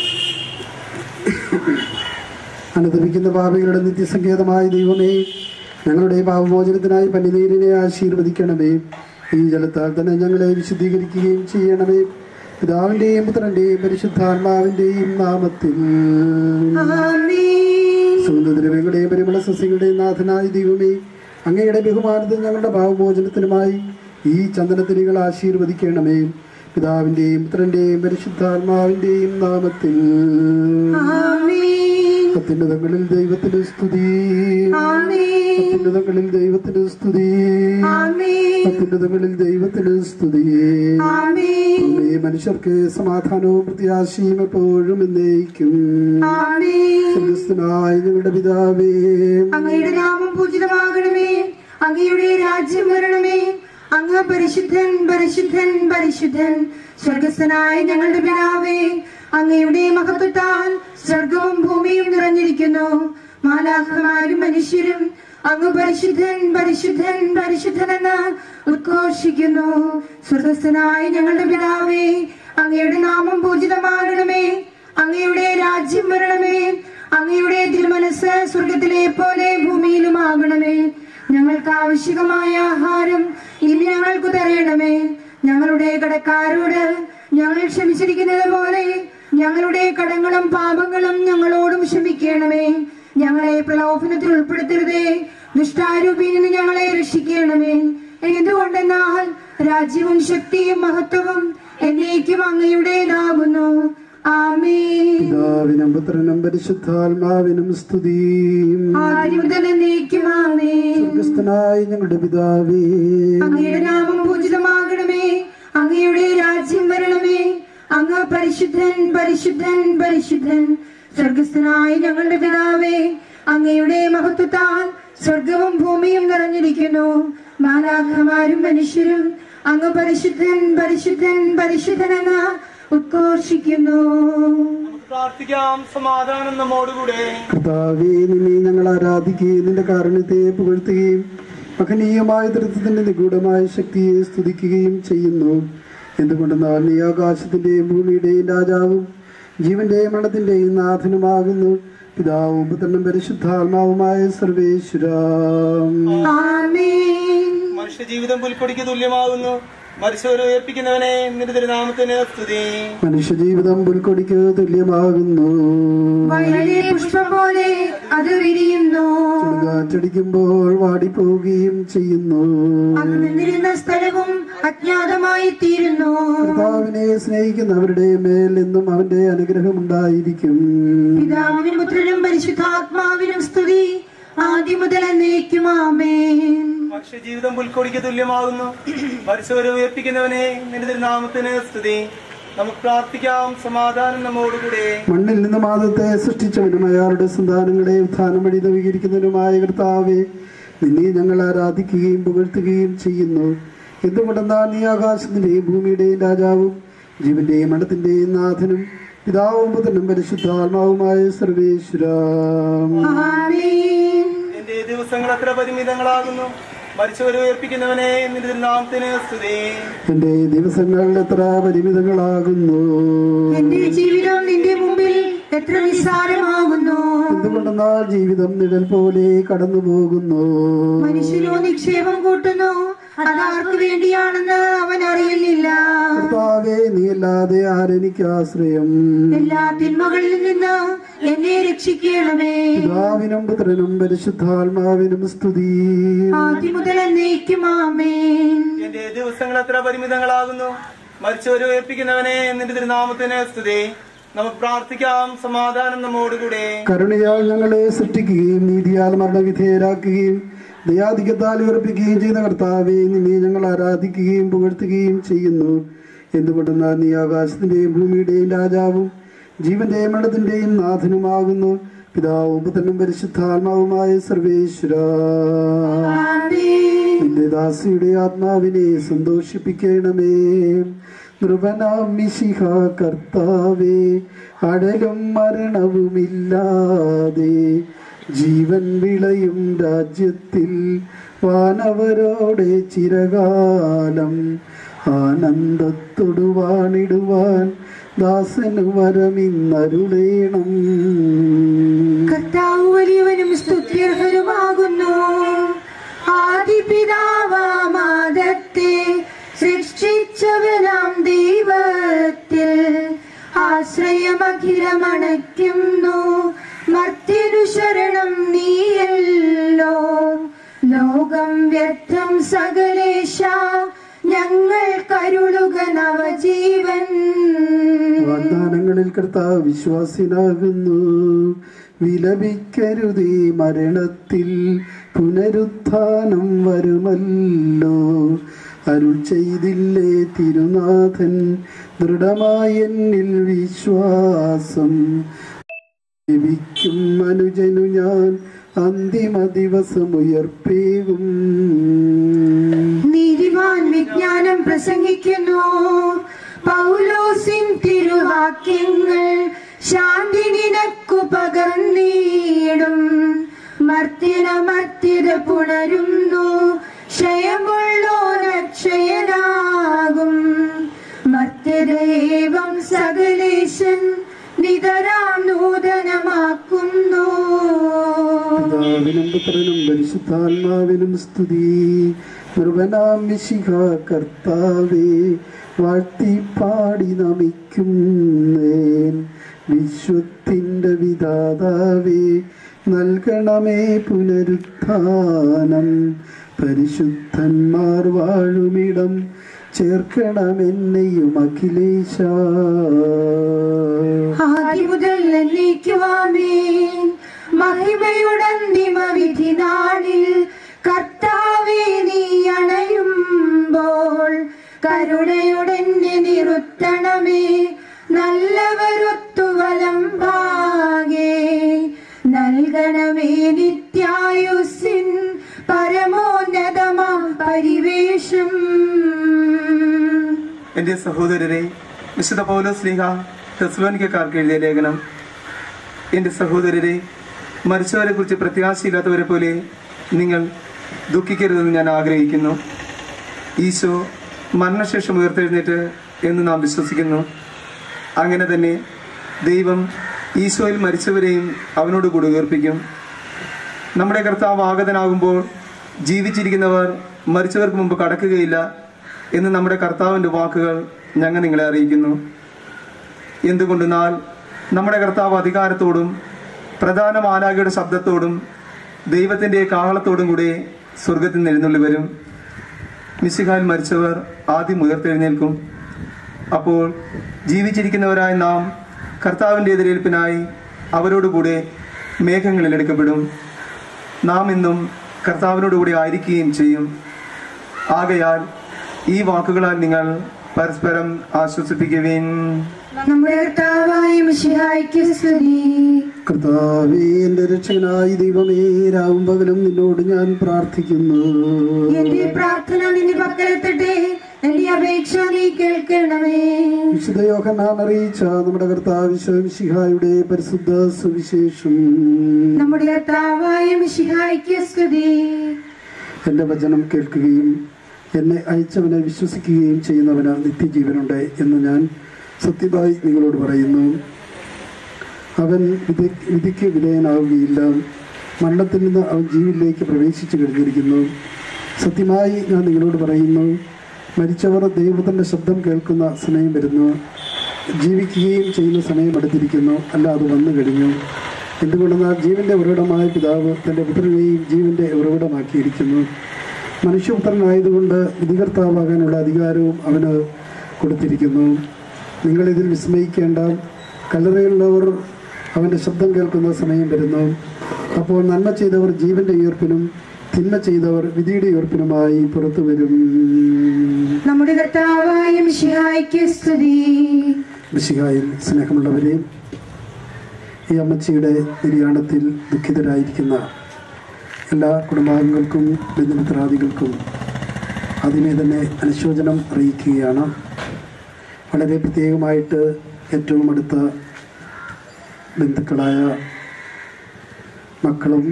അനുദപിക്കുന്ന പാപികളുടെ നിത്യസങ്കേതമായ ദൈവമേ ഞങ്ങളുടെ പാപമോചനത്തിനായി പന്നിനീരിനെ ആശീർവദിക്കണമേ ഈ ജലത്താൽ തന്നെ ഞങ്ങളെ വിശുദ്ധീകരിക്കുകയും ചെയ്യണമേ പിതാവിൻ്റെയും പുത്രൻ്റെയും പരിശുദ്ധാത്മാവിൻ്റെയും നാമത്തിൽ സുഗന്ധദ്രവ്യങ്ങളുടെയും പരിമള സസ്യങ്ങളുടെയും നാഥനായ ദൈവമേ അങ്ങയുടെ ബഹുമാനത്തിൽ ഞങ്ങളുടെ ഭാവമോചനത്തിനുമായി ഈ ചന്ദനത്തിരികൾ ആശീർവദിക്കണമേ പിതാവിൻ്റെയും പുത്രൻ്റെയും പരിശുദ്ധാത്മാവിൻ്റെയും നാമത്തിൽ അത്യുന്നതങ്ങളിൽ ദൈവത്തിന് സ്തുതി അത്യുന്നതങ്ങളിൽ ദൈവത്തിന് സ്തുതി അത്യുന്നതങ്ങളിൽ ദൈവത്തിന് സ്തുതി ഭൂമി മനുഷ്യർക്ക് സമാധാനവും പ്രത്യാശയും എപ്പോഴും എന്നേക്കും സ്വർഗസ്ഥനായ ഞങ്ങളുടെ പിതാവേ
അങ്ങയുടെ നാമം പൂജിതമാകണമേ അങ്ങയുടെ രാജ്യം വരണമേ അങ്ങ് പരിശുദ്ധൻ പരിശുദ്ധൻ പരിശുദ്ധൻ സ്വർഗസ്ഥനായ ഞങ്ങളുടെ പിതാവേ അങ്ങയുടെ മഹത്വത്താൽ സ്വർഗവും ഭൂമിയും നിറഞ്ഞിരിക്കുന്നു മാലാഖമാരും മനുഷ്യരും അങ്ങ് പരിശുദ്ധൻ പരിശുദ്ധൻ പരിശുദ്ധനെന്ന് ഉദ്ഘോഷിക്കുന്നു സ്വർഗസ്ഥനായ ഞങ്ങളുടെ പിതാവേ അങ്ങയുടെ നാമം പൂജിതമാകണമേ അങ്ങയുടെ രാജ്യം വരണമേ അങ്ങയുടെ തിരുമനസ് സ്വർഗത്തിലെ പോലെ ഭൂമിയിലുമാകണമേ ഞങ്ങൾക്ക് ആവശ്യകമായ ആഹാരം ഇനി ഞങ്ങൾക്ക് തരയണമേ ഞങ്ങളുടെ കടക്കാരോട് ഞങ്ങൾ ക്ഷമിച്ചിരിക്കുന്നത് പോലെ ഞങ്ങളുടെ കടങ്ങളും പാപങ്ങളും ഞങ്ങളോടും ക്ഷമിക്കണമേ ഞങ്ങളെ പ്രലോഭനത്തിൽ ഉൾപ്പെടുത്തരുതേ ദുഷ്ടാരൂപിയിൽ നിന്ന് ഞങ്ങളെ രക്ഷിക്കണമേ എന്തുകൊണ്ടെന്നാൽ രാജ്യവും ശക്തിയും മഹത്വവും എന്നേക്കും അങ്ങയുടേതാകുന്നു ആമേ
പിതാവിനും പുത്രനും പരിശുദ്ധാത്മാവിനും സ്തുതി
ആദ്യം മുതൽ എന്നേക്കും ആമേ
സ്വർഗസ്ഥനായ ഞങ്ങളുടെ പിതാവേ
അങ്ങയുടെ നാമം പൂജിതമാകണമേ അങ്ങയുടെ രാജ്യം വരണമേ അങ്ങ് പരിശുദ്ധൻ പരിശുദ്ധൻ പരിശുദ്ധൻ സ്വർഗസ്ഥനായ ഞങ്ങളുടെ പിതാവേ അങ്ങയുടെ മഹത്വത്താൽ സ്വർഗവും ഭൂമിയും നിറഞ്ഞിരിക്കുന്നു മാലാഖമാരും മനുഷ്യരും അങ്ങ് പരിശുദ്ധൻ പരിശുദ്ധൻ പരിശുദ്ധനെന്ന് ഉദ്ഘോഷിക്കുന്നു
പ്രാർത്ഥിക്കാം സമാധാനം നമ്മോടുകൂടെ
കർത്താവേ നിന്നെ ഞങ്ങൾ ആരാധിക്കുകയും നിന്റെ കാരണത്തെ പുകഴ്ത്തുകയും മഹനീയമായ തൃത്വത്തിന്റെ നിഗൂഢമായ ശക്തിയെ സ്തുതിക്കുകയും ചെയ്യുന്നു എന്തുകൊണ്ടെന്നാൽ നീ ആകാശത്തിന്റെയും ഭൂമിയുടെയും രാജാവും ജീവന്റെയും മരണത്തിന്റെയും നാഥനുമാകുന്നു പിതാവും പുത്രനും പരിശുദ്ധാത്മാവുമായ സർവേശ്വര
ആമേൻ
മനുഷ്യജീവിതം പുൽക്കൊടിക്ക് തുല്യമാകുന്നു മരിച്ചവരെ ഉയർപ്പിക്കുന്നവനെ നിന്റെ തിരുനാമത്തിന് സ്തുതി
മനുഷ്യജീവിതം പുൽക്കൊടിക്ക് തുല്യമാകുന്നു
വയലിലെ പുഷ്പം പോലെ അത് വിരിയുന്നു
കാറ്റടിക്കുമ്പോൾ വാടിപ്പോവുകയും ചെയ്യുന്നു
അത് നിന്നിരുന്ന സ്ഥലവും അജ്ഞാതമായി തീരുന്നു
കർത്താവിനെ സ്നേഹിക്കുന്നവരുടെ മേൽ എന്നും അവന്റെ അനുഗ്രഹം ഉണ്ടായിരിക്കും
പിതാവിനും പുത്രനും പരിശുദ്ധാത്മാവിനും സ്തുതി ആദ്യം മുതൽ എന്നേക്കും ആമേൻ
മനുഷ്യജീവിതം പുൽക്കൊടിക്ക് തുല്യമാകുന്നു മരിച്ചവരെ ഉയർപ്പിക്കുന്നവനെ നിന്റെ തിരുനാമത്തിന് സ്തുതി നമുക്ക് പ്രാർത്ഥിക്കാം സമാധാനം നമ്മോടുകൂടെ
മണ്ണിൽ നിന്ന് മാതത്തെ സൃഷ്ടിച്ചവനും അയാളുടെ സന്താനങ്ങളെ ഉത്ഥാനം വഴി നവീകരിക്കുന്നതിനുമായ കർത്താവെ നിന്നെ ഞങ്ങൾ ആരാധിക്കുകയും പുകഴ്ത്തുകയും ചെയ്യുന്നു എന്തുകൊണ്ടെന്നാൽ നീ ആകാശത്തിന്റെയും ഭൂമിയുടെയും രാജാവും ജീവന്റെയും മഠത്തിന്റെയും നാഥനും പിതാവും പുത്രനും പരിശുദ്ധാത്മാവുമായ സർവേശ്വര
ആമേൻ
എന്റെ ദിവസങ്ങൾ എത്ര പരിമിതങ്ങളാകുന്നു മരിച്ചവരെ ഉയർപ്പിക്കുന്നവനെ നിന്റെ തിരുനാമത്തിന് സ്തുതി
എന്റെ ദിവസങ്ങൾ എത്ര പരിമിതങ്ങളാകുന്നു
എന്റെ ജീവിതം നിന്റെ മുമ്പിൽ എത്ര നിസ്സാരമാകുന്നു
എന്തുകൊണ്ടെന്നാൽ ജീവിതം നിഴൽ പോലെ കടന്നു പോകുന്നു
മനുഷ്യനോ നിക്ഷേപം കൂട്ടുന്നു അതാർക്ക് വേണ്ടിയാണെന്ന് അവൻ അറിയുന്നില്ല
കർത്താവേ നീ അല്ലാതെ ആരെനിക്ക് ആശ്രയം
എല്ലാ തിന്മകളിൽ നിന്ന് എന്നെ രക്ഷിക്കണമേ
പിതാവിനും പുത്രനും പരിശുദ്ധാത്മാവിനും സ്തുതി
ആദ്യം മുതൽ എന്നേക്കും ആമേൻ
എന്റെ ദിവസങ്ങൾ എത്ര പരിമിതങ്ങളാകുന്നു മരിച്ചവരെ ഉയർപ്പിക്കുന്നവനെ നിന്റെ തിരുനാമത്തിന് സ്തുതി നമുക്ക് പ്രാർത്ഥിക്കാം സമാധാനം നമ്മോടുകൂടെ
കരുണയാൽ ഞങ്ങളെ സൃഷ്ടിക്കുകയും നീതിയാൽ മരണവിധേയരാക്കുകയും ദയാധികത്താൽ ഉയർപ്പിക്കുകയും ചെയ്ത കർത്താവെ നിന്നെ ഞങ്ങൾ ആരാധിക്കുകയും പുകഴ്ത്തുകയും ചെയ്യുന്നു എന്തുകൊണ്ടെന്നാൽ നീ ആകാശത്തിന്റെയും ഭൂമിയുടെയും രാജാവും ജീവന്റെയും മരണത്തിന്റെയും നാഥനുമാകുന്നു പിതാവും പുത്രനും പരിശുദ്ധാത്മാവുമായ സർവേശ്വര നിന്റെ ദാസിയുടെ ആത്മാവിനെ സന്തോഷിപ്പിക്കണമേ നൃപനാം മിശിഹ കർത്താവേ അടലും മരണവുമില്ലാതെ ജീവൻ വിളയും രാജ്യത്തിൽ വാനവരോടെ ചിരകാലം ആനന്ദത്തൊടു വാണിടുവാൻ ദാസനു വരമിന്നരുളേണം
കർത്താവ് വലിയവനും സ്തുത്യർഹരുമാകുന്നു ആദിപിതാവാമാദത്തെ സൃഷ്ടിച്ചവനാം ദൈവത്തിൽ ആശ്രയമഖിലമണയ്ക്കുന്നു മർത്യനു ശരണം നീയല്ലോ ലോകം വ്യർത്ഥം സകലേശ ഞങ്ങൾ കരുളുക നവജീവൻ
വാഗ്ദാനങ്ങളിൽ കർത്താവ് വിശ്വാസിനാകുന്നു വിലപിക്കരുതേ മരണത്തിൽ പുനരുത്ഥാനം വരുമല്ലോ അരുൾ ചെയ്തില്ലേ തിരുനാഥൻ ദൃഢമായ എന്നിൽ വിശ്വാസം ജീവിക്കും മനുജനു ഞാൻ അന്തിമ ദിവസം ഉയർപ്പേകും
നീതിമാൻ വിജ്ഞാനം പ്രസംഗിക്കുന്നു പൗലോസിൻ തിരുവാക്യങ്ങൾ ശാന്തി നിനക്കു പകർന്നീടും മർത്യനമർത്യത പുണരുന്നു ക്ഷയമുള്ളോനക്ഷയനാകും മർത്യതയേവം സകലേശൻ നിതരാം നൂതനമാക്കുന്നു
പിതാവിനും പുത്രനും പരിശുദ്ധാത്മാവിനും സ്തുതി നിർവനാം മിശിഹ കർത്താവേ വാഴ്ത്തി പാടി നമിക്കുന്നേൻ വിശ്വത്തിൻ്റെ വിധാതാവേ നൽകണമേ പുനരുത്ഥാനം പരിശുദ്ധന്മാർ വാഴുമിടം ചേർക്കണമെന്നെയും അഖിലേശ
ആദ്യം മുതൽ എന്നേക്കുവാമേൻ മഹിമയുടന്തിമ വിധി നാളിൽ കർത്താവെ നീ അണയുമ്പോൾ കരുണയുടെന്നെ നിറുത്തണമേ നല്ലവരൊത്തു വലം ഭാഗേ നൽകണമേ നിത്യായുസിൻ പരമോന്നതമാം പരിവേഷം
എന്റെ സഹോദരരെ വിശുദ്ധ പൗലോസ് ലീഹ തെസ്ലോനിക്കാർക്ക് എഴുതിയ ലേഖനം എന്റെ സഹോദരരെ മരിച്ചവരെ കുറിച്ച് പ്രത്യാശയില്ലാത്തവരെ പോലെ നിങ്ങൾ ദുഃഖിക്കരുതെന്ന് ഞാൻ ആഗ്രഹിക്കുന്നു ഈശോ മരണശേഷം ഉയർത്തെഴുന്നേറ്റ് എന്ന് നാം വിശ്വസിക്കുന്നു അങ്ങനെ തന്നെ ദൈവം ഈശോയിൽ മരിച്ചവരെയും അവനോട് കൂടി ഉയർപ്പിക്കും നമ്മുടെ കർത്താവ് ആഗതനാകുമ്പോൾ ജീവിച്ചിരിക്കുന്നവർ മരിച്ചവർക്ക് മുമ്പ് കടക്കുകയില്ല എന്ന് നമ്മുടെ കർത്താവിൻ്റെ വാക്കുകൾ ഞങ്ങൾ നിങ്ങളെ അറിയിക്കുന്നു എന്തുകൊണ്ടെന്നാൽ നമ്മുടെ കർത്താവ് അധികാരത്തോടും പ്രധാന മാലാഖയുടെ ശബ്ദത്തോടും ദൈവത്തിൻ്റെ കാഹളത്തോടും കൂടി സ്വർഗത്തിൽ നിന്ന് എഴുന്നള്ളി വരും മിശിഹാൽ മരിച്ചവർ ആദ്യം ഉയർത്തെഴുന്നേൽക്കും അപ്പോൾ ജീവിച്ചിരിക്കുന്നവരായ നാം കർത്താവിൻ്റെ എതിരേൽപ്പിനായി അവരോടുകൂടെ മേഘങ്ങളിൽ എടുക്കപ്പെടും നാം ഇന്നും കർത്താവിനോടുകൂടി ആയിരിക്കുകയും ചെയ്യും ആകയാൽ ഈ വാക്കുകളാൽ നിങ്ങൾ പരസ്പരം ആശ്വസിപ്പിക്കുവിൻ
നമ്മുടെ കർത്താവായ മിശിഹായ്ക്ക് സ്തുതി
കർത്താവേ എന്റെ രക്ഷകനായി ദൈവമേ രാവും പകലും നിന്നോട് ഞാൻ പ്രാർത്ഥിക്കുന്നു
എന്റെ പ്രാർത്ഥന നിന്റെ പക്കലെത്തട്ടെ എന്റെ അപേക്ഷ നീ കേൾക്കണമേ
വിശുദ്ധ യോഹന്നാൻ അറിയിച്ച നമ്മുടെ കർത്താവ് ശിഹായുടെ പരിശുദ്ധ സുവിശേഷം
നമ്മുടെ കർത്താവായ മിശിഹായ്ക്ക് സ്തുതി
എന്റെ വചനം കേൾക്കുകയും എന്നെ അയച്ചവനെ വിശ്വസിക്കുകയും ചെയ്യുന്നവന് നിത്യജീവനുണ്ട് എന്ന് ഞാൻ സത്യമായി നിങ്ങളോട് പറയുന്നു അവൻ വിധി വിധിക്ക് വിധേയനാവുകയില്ല മരണത്തിൽ നിന്ന് അവൻ ജീവനിലേക്ക് പ്രവേശിച്ചു കഴിഞ്ഞിരിക്കുന്നു സത്യമായി ഞാൻ നിങ്ങളോട് പറയുന്നു മരിച്ചവർ ദൈവത്തിൻ്റെ ശബ്ദം കേൾക്കുന്ന സമയം വരുന്നു ജീവിക്കുകയും ചെയ്യുന്ന സമയം അടുത്തിരിക്കുന്നു അല്ല അത് വന്നു കഴിഞ്ഞു എന്തുകൊണ്ടെന്നാൽ ജീവന്റെ ഉറവിടമായ പിതാവ് തൻ്റെ പുത്രനെയും ജീവന്റെ ഉറവിടമാക്കിയിരിക്കുന്നു മനുഷ്യപുത്രനായതുകൊണ്ട് വിധികർത്താവാകാനുള്ള അധികാരവും അവന് കൊടുത്തിരിക്കുന്നു നിങ്ങളിതിൽ വിസ്മയിക്കേണ്ട കല്ലറയുള്ളവർ അവൻ്റെ ശബ്ദം കേൾക്കുന്ന സമയം വരുന്നു അപ്പോൾ നന്മ ചെയ്തവർ ജീവന്റെ ഉയർപ്പിനും തിന്മ ചെയ്തവർ വിധിയുടെ ഉയർപ്പിനുമായി പുറത്തു വരും
നമ്മുടെ കർത്താവായ മിശിഹായ്ക്ക് സ്തുതി
മിശിഹായിൽ സ്നേഹമുള്ളവരെ ഈ അമ്മച്ചിയുടെ നിര്യാണത്തിൽ ദുഃഖിതരായിരിക്കുന്ന എല്ലാ കുടുംബാംഗങ്ങൾക്കും ബന്ധുമിത്രാദികൾക്കും ആദ്യമേ തന്നെ അനുശോചനം അറിയിക്കുകയാണ് വളരെ പ്രത്യേകമായിട്ട് ഏറ്റവും അടുത്ത ബന്ധുക്കളായ മക്കളും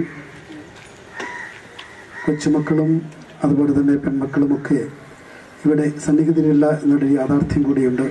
കൊച്ചുമക്കളും അതുപോലെ തന്നെ പെൺമക്കളുമൊക്കെ ഇവിടെ സന്നിഹിതരില്ല എന്നൊരു യാഥാർത്ഥ്യം കൂടിയുണ്ട്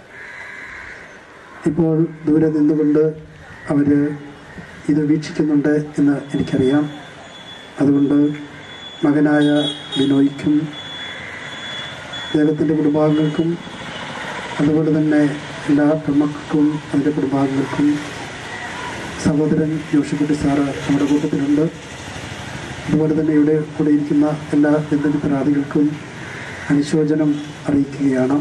ഇപ്പോൾ ദൂരെ നിന്നുകൊണ്ട് അവർ ഇത് വീക്ഷിക്കുന്നുണ്ട് എന്ന് എനിക്കറിയാം അതുകൊണ്ട് മകനായ ബിനോയ്ക്കും അദ്ദേഹത്തിൻ്റെ കുടുംബാംഗങ്ങൾക്കും അതുപോലെ തന്നെ എല്ലാ പെൺമക്കൾക്കും അതിൻ്റെ കുടുംബാംഗങ്ങൾക്കും സഹോദരൻ ജോഷിക്കുട്ടി സാറ് നമ്മുടെ കൂട്ടത്തിലുണ്ട് അതുപോലെ തന്നെ ഇവിടെ കൂടെ ഇരിക്കുന്ന എല്ലാ ബന്ധുമിത്രാദികൾക്കും അനുശോചനം അറിയിക്കുകയാണ്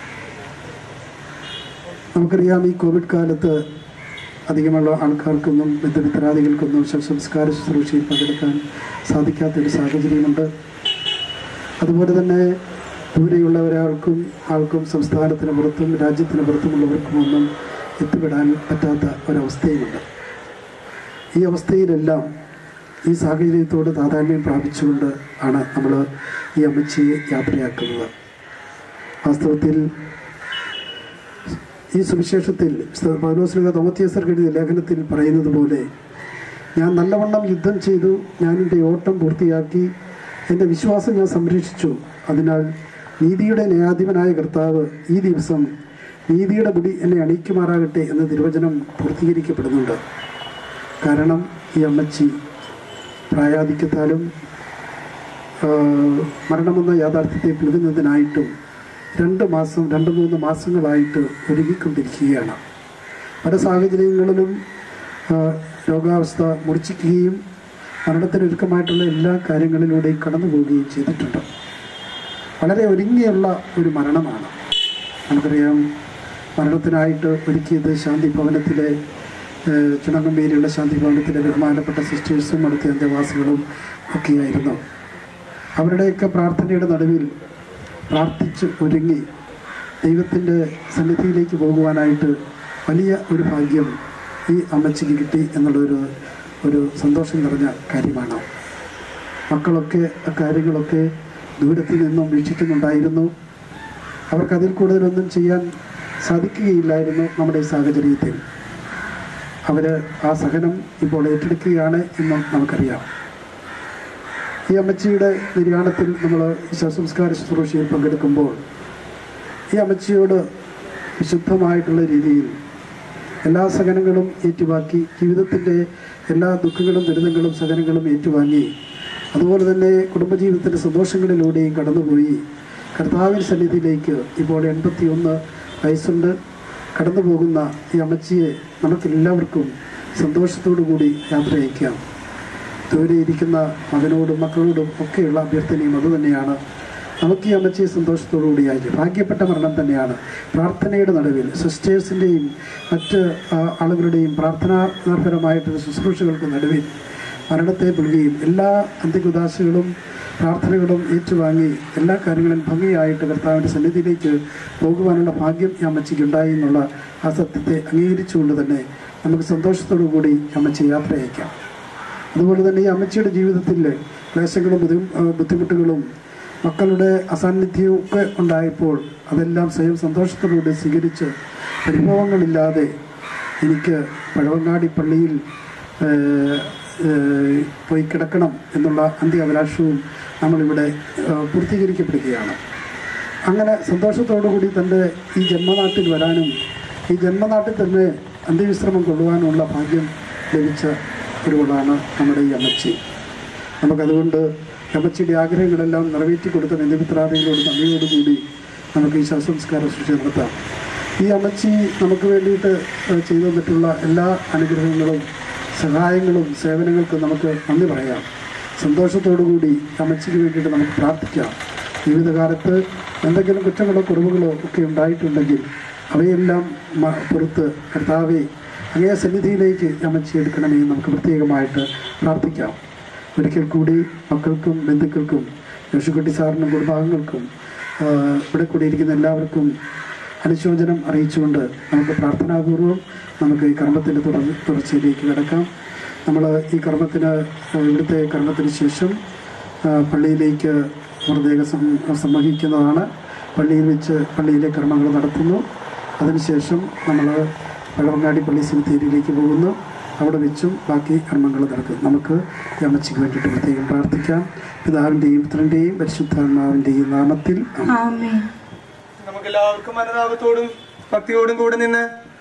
നമുക്കറിയാം ഈ കോവിഡ് കാലത്ത് അധികമുള്ള ആൾക്കാർക്കൊന്നും ബന്ധുമിത്രാദികൾക്കൊന്നും ശവസംസ്കാര ശുശ്രൂഷയിൽ പങ്കെടുക്കാൻ സാധിക്കാത്തൊരു സാഹചര്യമുണ്ട് അതുപോലെ തന്നെ ദൂരെയുള്ള ഒരാൾക്കും ആൾക്കും സംസ്ഥാനത്തിന് പുറത്തും രാജ്യത്തിന് പുറത്തുമുള്ളവർക്കും ഒന്നും എത്തിപ്പെടാൻ പറ്റാത്ത ഒരവസ്ഥയുമുണ്ട് ഈ അവസ്ഥയിലെല്ലാം ഈ സാഹചര്യത്തോട് താതാത്മ്യം പ്രാപിച്ചുകൊണ്ട് ആണ് നമ്മൾ ഈ അമ്മച്ചിയെ യാത്രയാക്കുന്നത് വാസ്തവത്തിൽ ഈ സുവിശേഷത്തിൽ പൗലോസ്ലിക തോമത്തിയസർക്ക് എഴുതിയ ലേഖനത്തിൽ പറയുന്നത് പോലെ ഞാൻ നല്ലവണ്ണം യുദ്ധം ചെയ്തു ഞാൻ എൻ്റെ ഓട്ടം പൂർത്തിയാക്കി എൻ്റെ വിശ്വാസം ഞാൻ സംരക്ഷിച്ചു അതിനാൽ നീതിയുടെ ന്യായാധിപനായ കർത്താവ് ഈ ദിവസം നീതിയുടെ മുടി എന്നെ അണിയിക്കുമാറാകട്ടെ എന്ന തിരുവചനം പൂർത്തീകരിക്കപ്പെടുന്നുണ്ട് കാരണം ഈ അമ്മച്ചി പ്രായാധിക്യത്താലും ആ, മരണമെന്ന യാഥാർത്ഥ്യത്തെ പിഴുകുന്നതിനായിട്ടും രണ്ട് മാസം രണ്ട് മൂന്ന് മാസങ്ങളായിട്ട് ഒരുങ്ങിക്കൊണ്ടിരിക്കുകയാണ് പല സാഹചര്യങ്ങളിലും ആ, രോഗാവസ്ഥ മൂർച്ഛിക്കുകയും മരണത്തിനൊരുക്കമായിട്ടുള്ള എല്ലാ കാര്യങ്ങളിലൂടെയും കടന്നു പോവുകയും ചെയ്തിട്ടുണ്ട് വളരെ ഒരുങ്ങിയുള്ള ഒരു മരണമാണ് നമുക്കറിയാം മരണത്തിനായിട്ട് ഒരുക്കിയത് ശാന്തി ഭവനത്തിലെ ഏഹ്, ചുണങ്ങമ്പേരിയുള്ള ശാന്തി ഭവനത്തിലെ ബഹുമാനപ്പെട്ട സിസ്റ്റേഴ്സും അടുത്ത അന്തേവാസികളും ഒക്കെയായിരുന്നു അവരുടെയൊക്കെ പ്രാർത്ഥനയുടെ നടുവിൽ പ്രാർത്ഥിച്ച് ഒരുങ്ങി ദൈവത്തിൻ്റെ സന്നിധിയിലേക്ക് പോകുവാനായിട്ട് വലിയ ഒരു ഭാഗ്യം ഈ അമ്മച്ചിക്ക് കിട്ടി എന്നുള്ളൊരു ഒരു സന്തോഷം നിറഞ്ഞ കാര്യമാണ് മക്കളൊക്കെ ആ കാര്യങ്ങളൊക്കെ ദൂരത്തിൽ നിന്നും വീക്ഷിക്കുന്നുണ്ടായിരുന്നു അവർക്ക് അതിൽ കൂടുതലൊന്നും ചെയ്യാൻ സാധിക്കുകയില്ലായിരുന്നു നമ്മുടെ ഈ സാഹചര്യത്തിൽ അവർ ആ സഹനം ഇപ്പോൾ ഏറ്റെടുക്കുകയാണ് എന്നും നമുക്കറിയാം ഈ അമ്മച്ചിയുടെ നിര്യാണത്തിൽ നമ്മൾ ഈ ശവസംസ്കാര ശുശ്രൂഷയിൽ പങ്കെടുക്കുമ്പോൾ ഈ അമ്മച്ചിയോട് വിശുദ്ധമായിട്ടുള്ള രീതിയിൽ എല്ലാ സഹനങ്ങളും ഏറ്റുവാക്കി ജീവിതത്തിൻ്റെ എല്ലാ ദുഃഖങ്ങളും ദുരിതങ്ങളും സഹനങ്ങളും ഏറ്റുവാങ്ങി അതുപോലെ തന്നെ കുടുംബജീവിതത്തിൻ്റെ സന്തോഷങ്ങളിലൂടെയും കടന്നുപോയി കർത്താവിൻ സന്നിധിയിലേക്ക് ഇപ്പോൾ എൺപത്തി ഒന്ന് വയസ്സുണ്ട് കടന്നു പോകുന്ന ഈ അമ്മച്ചിയെ നമുക്കെല്ലാവർക്കും സന്തോഷത്തോടു കൂടി യാത്ര അയക്കാം ദൂരെ ഇരിക്കുന്ന മകനോടും മക്കളോടും ഒക്കെയുള്ള അഭ്യർത്ഥനയും അതുതന്നെയാണ് നമുക്ക് ഈ അമ്മച്ചിയെ സന്തോഷത്തോടു കൂടിയായി ഭാഗ്യപ്പെട്ട മരണം തന്നെയാണ് പ്രാർത്ഥനയുടെ നടുവിൽ സിസ്റ്റേഴ്സിൻ്റെയും മറ്റ് ആ, ആളുകളുടെയും പ്രാർത്ഥനാപരമായിട്ടുള്ള ശുശ്രൂഷകൾക്ക് നടുവിൽ മരണത്തെ പുൽകുകയും എല്ലാ അന്ത്യകുദാശകളും പ്രാർത്ഥനകളും ഏറ്റുവാങ്ങി എല്ലാ കാര്യങ്ങളും ഭംഗിയായിട്ട് കർത്താവിൻ്റെ സന്നിധിയിലേക്ക് പോകുവാനുള്ള ഭാഗ്യം ഈ അമ്മച്ചിക്ക് ഉണ്ടായി എന്നുള്ള ആ സത്യത്തെ അംഗീകരിച്ചുകൊണ്ട് തന്നെ നമുക്ക് സന്തോഷത്തോടു കൂടി ഈ അമ്മച്ചിയെ യാത്ര അയക്കാം അതുപോലെ തന്നെ ഈ അമ്മച്ചിയുടെ ജീവിതത്തിൽ ക്ലേശങ്ങളും ബുദ്ധി- ആ, ബുദ്ധിമുട്ടുകളും മക്കളുടെ അസാന്നിധ്യവും ഒക്കെ ഉണ്ടായപ്പോൾ അതെല്ലാം സ്വയം സന്തോഷത്തോടുകൂടി സ്വീകരിച്ച് പരിഭവങ്ങളില്ലാതെ എനിക്ക് പഴവങ്ങാടി പള്ളിയിൽ ഏഹ്, ഏഹ്, പോയി കിടക്കണം എന്നുള്ള അന്ത്യ അഭിലാഷവും നമ്മളിവിടെ ഏഹ്, പൂർത്തീകരിക്കപ്പെടുകയാണ് അങ്ങനെ സന്തോഷത്തോടു കൂടി തൻ്റെ ഈ ജന്മനാട്ടിൽ വരാനും ഈ ജന്മനാട്ടിൽ തന്നെ അന്ത്യവിശ്രമം കൊള്ളുവാനുമുള്ള ഭാഗ്യം ലഭിച്ച ഒരുവളാണ് നമ്മുടെ ഈ അമ്മച്ചി നമുക്കതുകൊണ്ട് അമ്മച്ചിയുടെ ആഗ്രഹങ്ങളെല്ലാം നിറവേറ്റി കൊടുത്ത ബന്ധുമിത്രാദികളോട് നന്ദിയോടുകൂടി നമുക്ക് ഈ ശവസംസ്കാര ശുശ്രൂഷ നടത്താം ഈ അമ്മച്ചി നമുക്ക് വേണ്ടിയിട്ട് ഏഹ്, ചെയ്തു തന്നിട്ടുള്ള എല്ലാ അനുഗ്രഹങ്ങളും സഹായങ്ങളും സേവനങ്ങൾക്കും നമുക്ക് നന്ദി പറയാം സന്തോഷത്തോടു കൂടി അമ്മച്ചിക്ക് വേണ്ടിയിട്ട് നമുക്ക് പ്രാർത്ഥിക്കാം ജീവിതകാലത്ത് എന്തെങ്കിലും കുറ്റങ്ങളോ കുറവുകളോ ഒക്കെ ഉണ്ടായിട്ടുണ്ടെങ്കിൽ അവയെല്ലാം മ- പുറത്ത് കർത്താവെ അങ്ങേ സന്നിധിയിലേക്ക് അമ്മച്ചി എടുക്കണമേ എന്ന് നമുക്ക് പ്രത്യേകമായിട്ട് പ്രാർത്ഥിക്കാം ഒരിക്കൽ കൂടി മക്കൾക്കും ബന്ധുക്കൾക്കും യോഷിക്കുട്ടി സാറിനും കുടുംബാംഗങ്ങൾക്കും ആ, ഇവിടെ കൂടിയിരിക്കുന്ന എല്ലാവർക്കും അനുശോചനം അറിയിച്ചുകൊണ്ട് നമുക്ക് പ്രാർത്ഥനാപൂർവം നമുക്ക് ഈ കർമ്മത്തിൻ്റെ തുടർ തുടർച്ചയിലേക്ക് കിടക്കാം നമ്മൾ ഈ കർമ്മത്തിന് ആ, ഇവിടുത്തെ കർമ്മത്തിന് ശേഷം ആ, പള്ളിയിലേക്ക് മൃതദേഹം സം- സംവഹിക്കുന്നതാണ് പള്ളിയിൽ വെച്ച് പള്ളിയിലെ കർമ്മങ്ങൾ നടത്തുന്നു അതിനുശേഷം നമ്മൾ പഴവങ്ങാടി പള്ളി സെമിത്തേരിയിലേക്ക് പോകുന്നു അവിടെ വെച്ചും ബാക്കി കർമ്മങ്ങൾ നടക്കും നമുക്ക് ഈ അമ്മച്ചിക്ക് വേണ്ടിയിട്ട് പ്രത്യേകം പ്രാർത്ഥിക്കാം പിതാവിൻ്റെയും പുത്രൻ്റെയും പരിശുദ്ധാത്മാവിൻ്റെയും നാമത്തിൽ ആമേൻ.
ആമേൻ
നമുക്ക് എല്ലാവർക്കും അനുതാപത്തോടും ഭക്തിയോടും കൂടെ നിന്ന്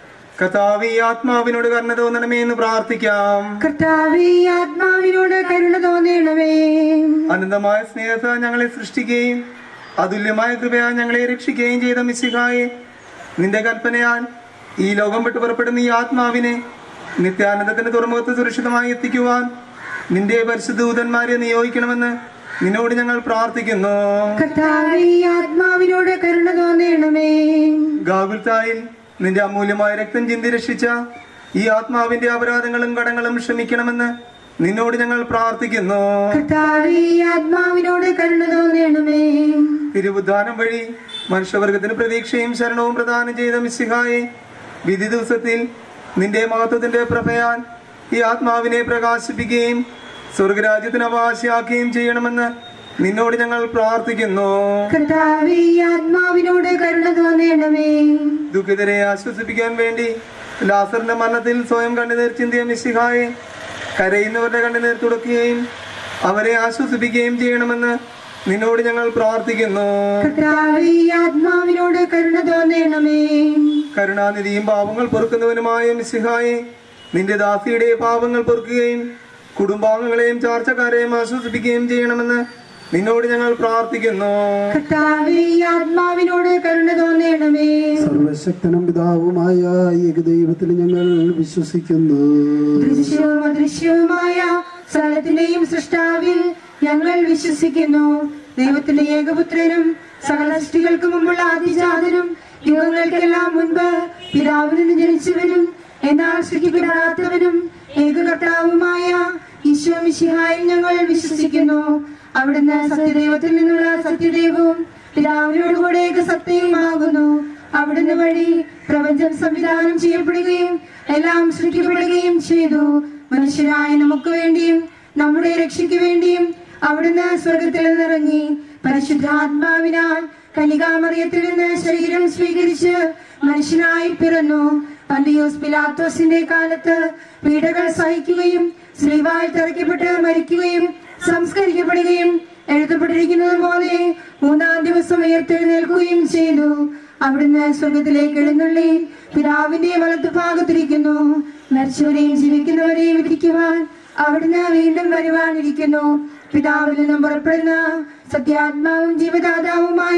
കഥാവി ആത്മാവിനോട് കരുണ തോന്നണമേ എന്ന് പ്രാർത്ഥിക്കാം
കർത്താവേ ആത്മാവിനോട് കരുണ തോന്നണമേ
അനന്തമായ സ്നേഹത്താൽ ഞങ്ങളെ സൃഷ്ടിക്കുകയും അതുല്യമായ കൃപയാൽ ഞങ്ങളെ രക്ഷിക്കുകയും ചെയ്ത മിശിഹായെ നിന്റെ കൽപ്പനയാൽ ഈ ലോകം വിട്ടു പുറപ്പെടുന്ന ഈ ആത്മാവിനെ നിത്യാനന്ദത്തിന്റെ തുറമുഖത്ത് സുരക്ഷിതമായി എത്തിക്കുവാൻ നിന്റെ പരിശുദ്ധ ദൂതന്മാരെ നിയോഗിക്കണമെന്ന് നിന്നോട് ഞങ്ങൾ പ്രാർത്ഥിക്കുന്നു
കർത്താവേ ആത്മാവിനോട് കരുണ തോന്നണമേ
ഗാകുൽത്തായിൽ നിന്റെ അമൂല്യമായ രക്തം ചിന്തി രക്ഷിച്ച ഈ ആത്മാവിന്റെ അപരാധങ്ങളും കടങ്ങളും ക്ഷമിക്കണമെന്ന് നിന്നോട് ഞങ്ങൾ പ്രാർത്ഥിക്കുന്നു
കർത്താവേ ആത്മാവിനോട് കരുണ തോന്നണമേ
തിരുവുദ്ധാനം വഴി മനുഷ്യവർഗത്തിന് പ്രതീക്ഷയും ശരണവും പ്രദാനം ചെയ്ത മിസ്സിഹായെ വിധി ദിവസത്തിൽ നിന്റെ മഹത്വത്തിന്റെ പ്രഭയാൽ ഈ ആത്മാവിനെ പ്രകാശിപ്പിക്കുകയും സ്വർഗരാജ്യത്തിന് അവകാശിയാക്കുകയും ചെയ്യണമെന്ന് നിന്നോട് ഞങ്ങൾ പ്രാർത്ഥിക്കുന്നു
കർത്താവേ ആത്മാവിനോട് കരുണ തോന്നണമേ
ദുഃഖിതരെ ആശ്വസിപ്പിക്കാൻ വേണ്ടി ലാസറിന്റെ മരണത്തിൽ സ്വയം കണ്ണുനീർ ചിന്തിയ മിസ്സിഹായെ കരയുന്നവരുടെ കണ്ണുനീർ തുടക്കുകയും അവരെ ആശ്വസിപ്പിക്കുകയും ചെയ്യണമെന്ന് നിന്നോട് ഞങ്ങൾ പ്രാർത്ഥിക്കുന്നു
കർത്താവേ ആത്മാവിനോട് കരുണ തോന്നണമേ
കരുണാനിധിയും പാപങ്ങൾ പൊറുക്കുന്നവനുമായ മിസ്സിഹായെ നിന്റെ ദാസിയുടെ പാപങ്ങൾ പൊറുക്കുകയും കുടുംബാംഗങ്ങളെയും ചാർച്ചക്കാരെയും ആശ്വസിപ്പിക്കുകയും ചെയ്യണമെന്ന് നിന്നോട് ഞങ്ങൾ പ്രാർത്ഥിക്കുന്നു
കർത്താവേ ആത്മാവിനോട് കരുണ തോന്നണമേ
സർവശക്തനും പിതാവുമായ ഏകദൈവത്തിൽ ഞങ്ങൾ വിശ്വസിക്കുന്നു
ദൃശ്യവും അദൃശ്യവുമായ സകലത്തിന്റെയും സൃഷ്ടാവിൽ ഞങ്ങൾ വിശ്വസിക്കുന്നു ദൈവത്തിന്റെ ഏകപുത്രനും സകല സൃഷ്ടികൾക്ക് മുമ്പുള്ള ആദിജാതനും യുഗങ്ങൾക്കെല്ലാം മുൻപ് പിതാവിൽ നിന്ന് ജനിച്ചവനും എന്നാൽ സൃഷ്ടിക്കപ്പെടാത്തവനും ഏകകർത്താവുമായ ഈശോ മിശിഹായിൽ ഞങ്ങൾ വിശ്വസിക്കുന്നു അവിടുന്ന് സത്യദൈവത്തിൽ നിന്നുള്ള സത്യദൈവവും പിതാവിനോടുകൂടെ ഏകസത്യവുമാകുന്നു അവിടുന്ന് വഴി പ്രപഞ്ചം സംവിധാനം ചെയ്യപ്പെടുകയും എല്ലാം സൃഷ്ടിക്കപ്പെടുകയും ചെയ്തു മനുഷ്യരായ നമുക്ക് വേണ്ടിയും നമ്മുടെ രക്ഷയ്ക്ക് വേണ്ടിയും അവിടുന്ന് സ്വർഗത്തിൽ നിന്നിറങ്ങി പരിശുദ്ധാത്മാവിനാൽ കനികാമറിയത്തിൽ നിന്ന് ശരീരം സ്വീകരിച്ച് മനുഷ്യനായി പിറന്നു പന്തിയോസ് പിലാത്തോസിന്റെ കാലത്ത് പീഡകൾ സഹിക്കുകയും ശ്രീവായി തറയ്ക്കപ്പെട്ട് മരിക്കുകയും സംസ്കരിക്കപ്പെടുകയും എഴുതപ്പെട്ടിരിക്കുന്നത് പോലെ മൂന്നാം ദിവസം ഉയർത്തെഴുന്നേൽക്കുകയും ചെയ്തു അവിടുന്ന് സ്വർഗത്തിലേക്ക് എഴുന്നള്ളി പിതാവിന്റെ വലത്തു ഭാഗത്തിരിക്കുന്നു മരിച്ചവരെയും ജീവിക്കുന്നവരെയും വിധിക്കുവാൻ അവിടുന്ന് വീണ്ടും വരുവാനിരിക്കുന്നു പിതാവിൽ നിന്നും പുറപ്പെടുന്ന സത്യാത്മാവും ജീവദാതാവുമായ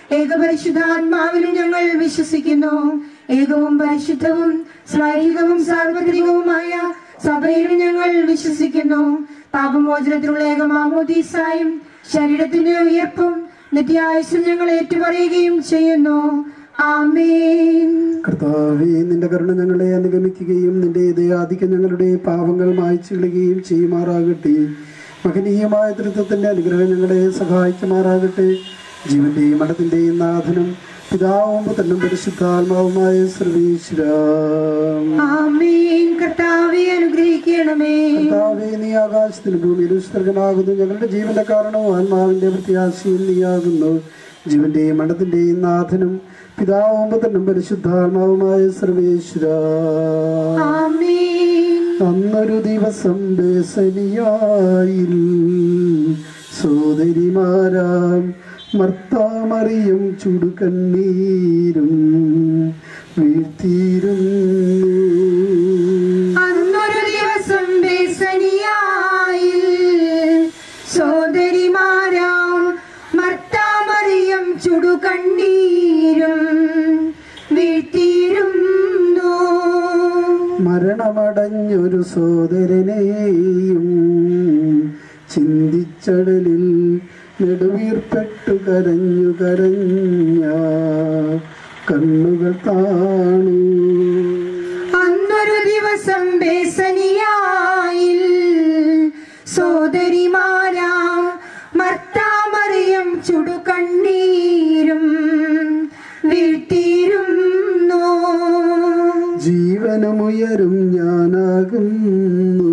ഏകപരിശുദ്ധാത്മാവിലും ഞങ്ങൾ വിശ്വസിക്കുന്നു ഏകവും പരിശുദ്ധവും ശ്ലൈഹികവും സാർവത്രികവുമായ സഭയിലും ഞങ്ങൾ വിശ്വസിക്കുന്നു പാപമോചനത്തിനുള്ള ഏകമാമോദീസായും ശരീരത്തിന്റെ ഉയർപ്പും നിത്യായുസും ഞങ്ങൾ ഏറ്റുപറയുകയും ചെയ്യുന്നു ആമേൻ
കർത്താവേ നിന്റെ കരുണ ഞങ്ങളെ അനുഗമിക്കുകയും നിന്റെ ദയാധികം ഞങ്ങളുടെ പാപങ്ങൾ മായ്ച്ചു കളയുകയും ചെയ്യുമാറാകട്ടെ മഹനീയമായ തൃത്വത്തിന്റെ അനുഗ്രഹം ഞങ്ങളെ സഹായിക്കുമാറാകട്ടെ ജീവന്റെയും മഠത്തിന്റെയും നാഥനും പിതാവും പുത്രനും പരിശുദ്ധാത്മാവുമായ സർവീശ്വര
ആമേൻ കർത്താവെ അനുഗ്രഹിക്കണമേ
കർത്താവേ നീ ആകാശത്തിന് ഭൂമിയിലും സ്വർഗമാകുന്നു ഞങ്ങളുടെ ജീവന്റെ കാരണവും ആത്മാവിന്റെ പ്രത്യാശയും നീയാകുന്നു ജീവന്റെയും മഠത്തിന്റെയും നാഥനും പിതാവും പുത്രനും പരിശുദ്ധാത്മാവുമായ സർവേശ്വര
ആമേൻ
അന്നൊരു ദിവസം ബേസനിയായിൽ സോദരിമാരാം മർത്താമറിയും ചുടുകണ്ണീരും വീഴ്ത്തിയിരുന്നു
അന്നൊരു ദിവസം ബേസനിയായിൽ സോദരിമാരാം മർത്താമറിയം ചുടുകണ്ണീരും വീഴ്ത്തിയിരുന്നു
മരണമടഞ്ഞൊരു സോദരനെയും ചിന്തിച്ചടലിൽ നെടുവീർപ്പെട്ടു കരഞ്ഞു കരഞ്ഞ കണ്ണുകൾ താണു
അന്നൊരു ദിവസം ബേസനിയായിൽ സോദരിമാരാ മർത്താമറിയം ചുടുകണ്ണീരും വീഴ്ത്തിയിരുന്നു
ജീവനമുയരും ഞാനാകുന്നു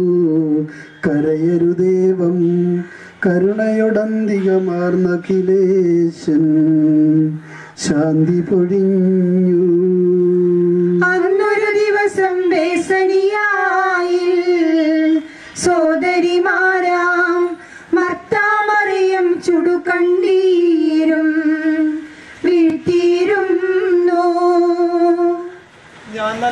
കരയരുദേവം കരുണയൊടന്തികമാർന്ന അഖിലേശൻ ശാന്തി പൊഴിഞ്ഞു
അന്നൊരു ദിവസം ബേസനിയായിൽ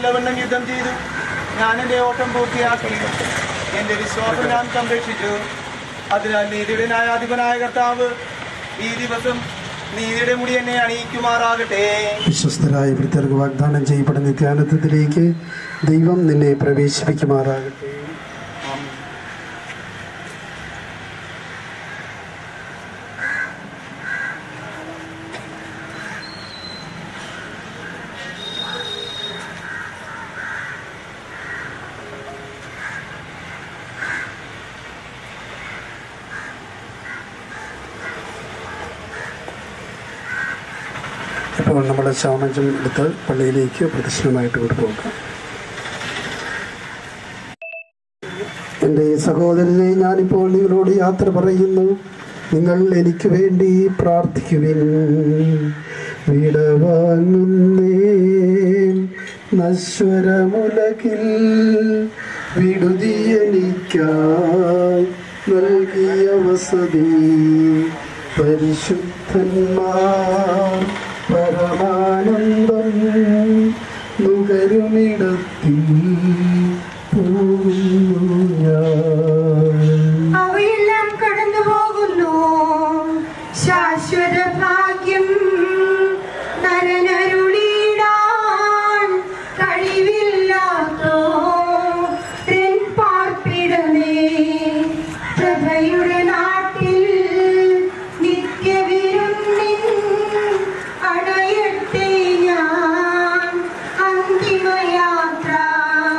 നല്ലവണ്ണം യുദ്ധം ചെയ്തു ഞാൻ എൻ്റെ ഓട്ടം പൂർത്തിയാക്കി എൻ്റെ വിശ്വാസം ഞാൻ സംരക്ഷിച്ചു അതിനാൽ നീതിയുടെ ന്യായാധിപനായ കർത്താവ് ഈ ദിവസം നീതിയുടെ മുടി എന്നെ അണിയിക്കുമാറാകട്ടെ
വിശ്വസ്തരായ വൃദ്ധർക്ക് വാഗ്ദാനം ചെയ്യപ്പെടുന്ന നിത്യാനന്ദത്തിലേക്ക് ദൈവം നിന്നെ പ്രവേശിപ്പിക്കുമാറാകട്ടെ ഇപ്പോൾ നമ്മുടെ ശാമജം എടുത്ത് പള്ളിയിലേക്ക് പ്രദക്ഷിണമായിട്ട് കൊണ്ടുപോകാം എൻ്റെ സഹോദരനെ ഞാനിപ്പോൾ നിങ്ങളോട് യാത്ര പറയുന്നു നിങ്ങൾ എനിക്ക് വേണ്ടി പ്രാർത്ഥിക്കുവിൻ വിടവാങ്ങുന്നേ നശ്വരമുലകിൽ വിടുതി എനിക്കായി നൽകിയ വസതി പരിശുദ്ധന്മാർ പരമാനന്ദം നുകരുമിടത്തിൽ പോകുന്നു ഞാൻ
അവയെല്ലാം കടന്നു പോകുന്നു ശാശ്വത ഭാഗ്യം നരനരുളിടാൻ കഴിവില്ലാത്തോ തെൻ പാർപ്പിടമേ പ്രഭയുടെ നാട്ടിൽ നിത്യവിരുന്നിൻ അണയട്ടെ ഞാൻ അന്തിമയാത്ര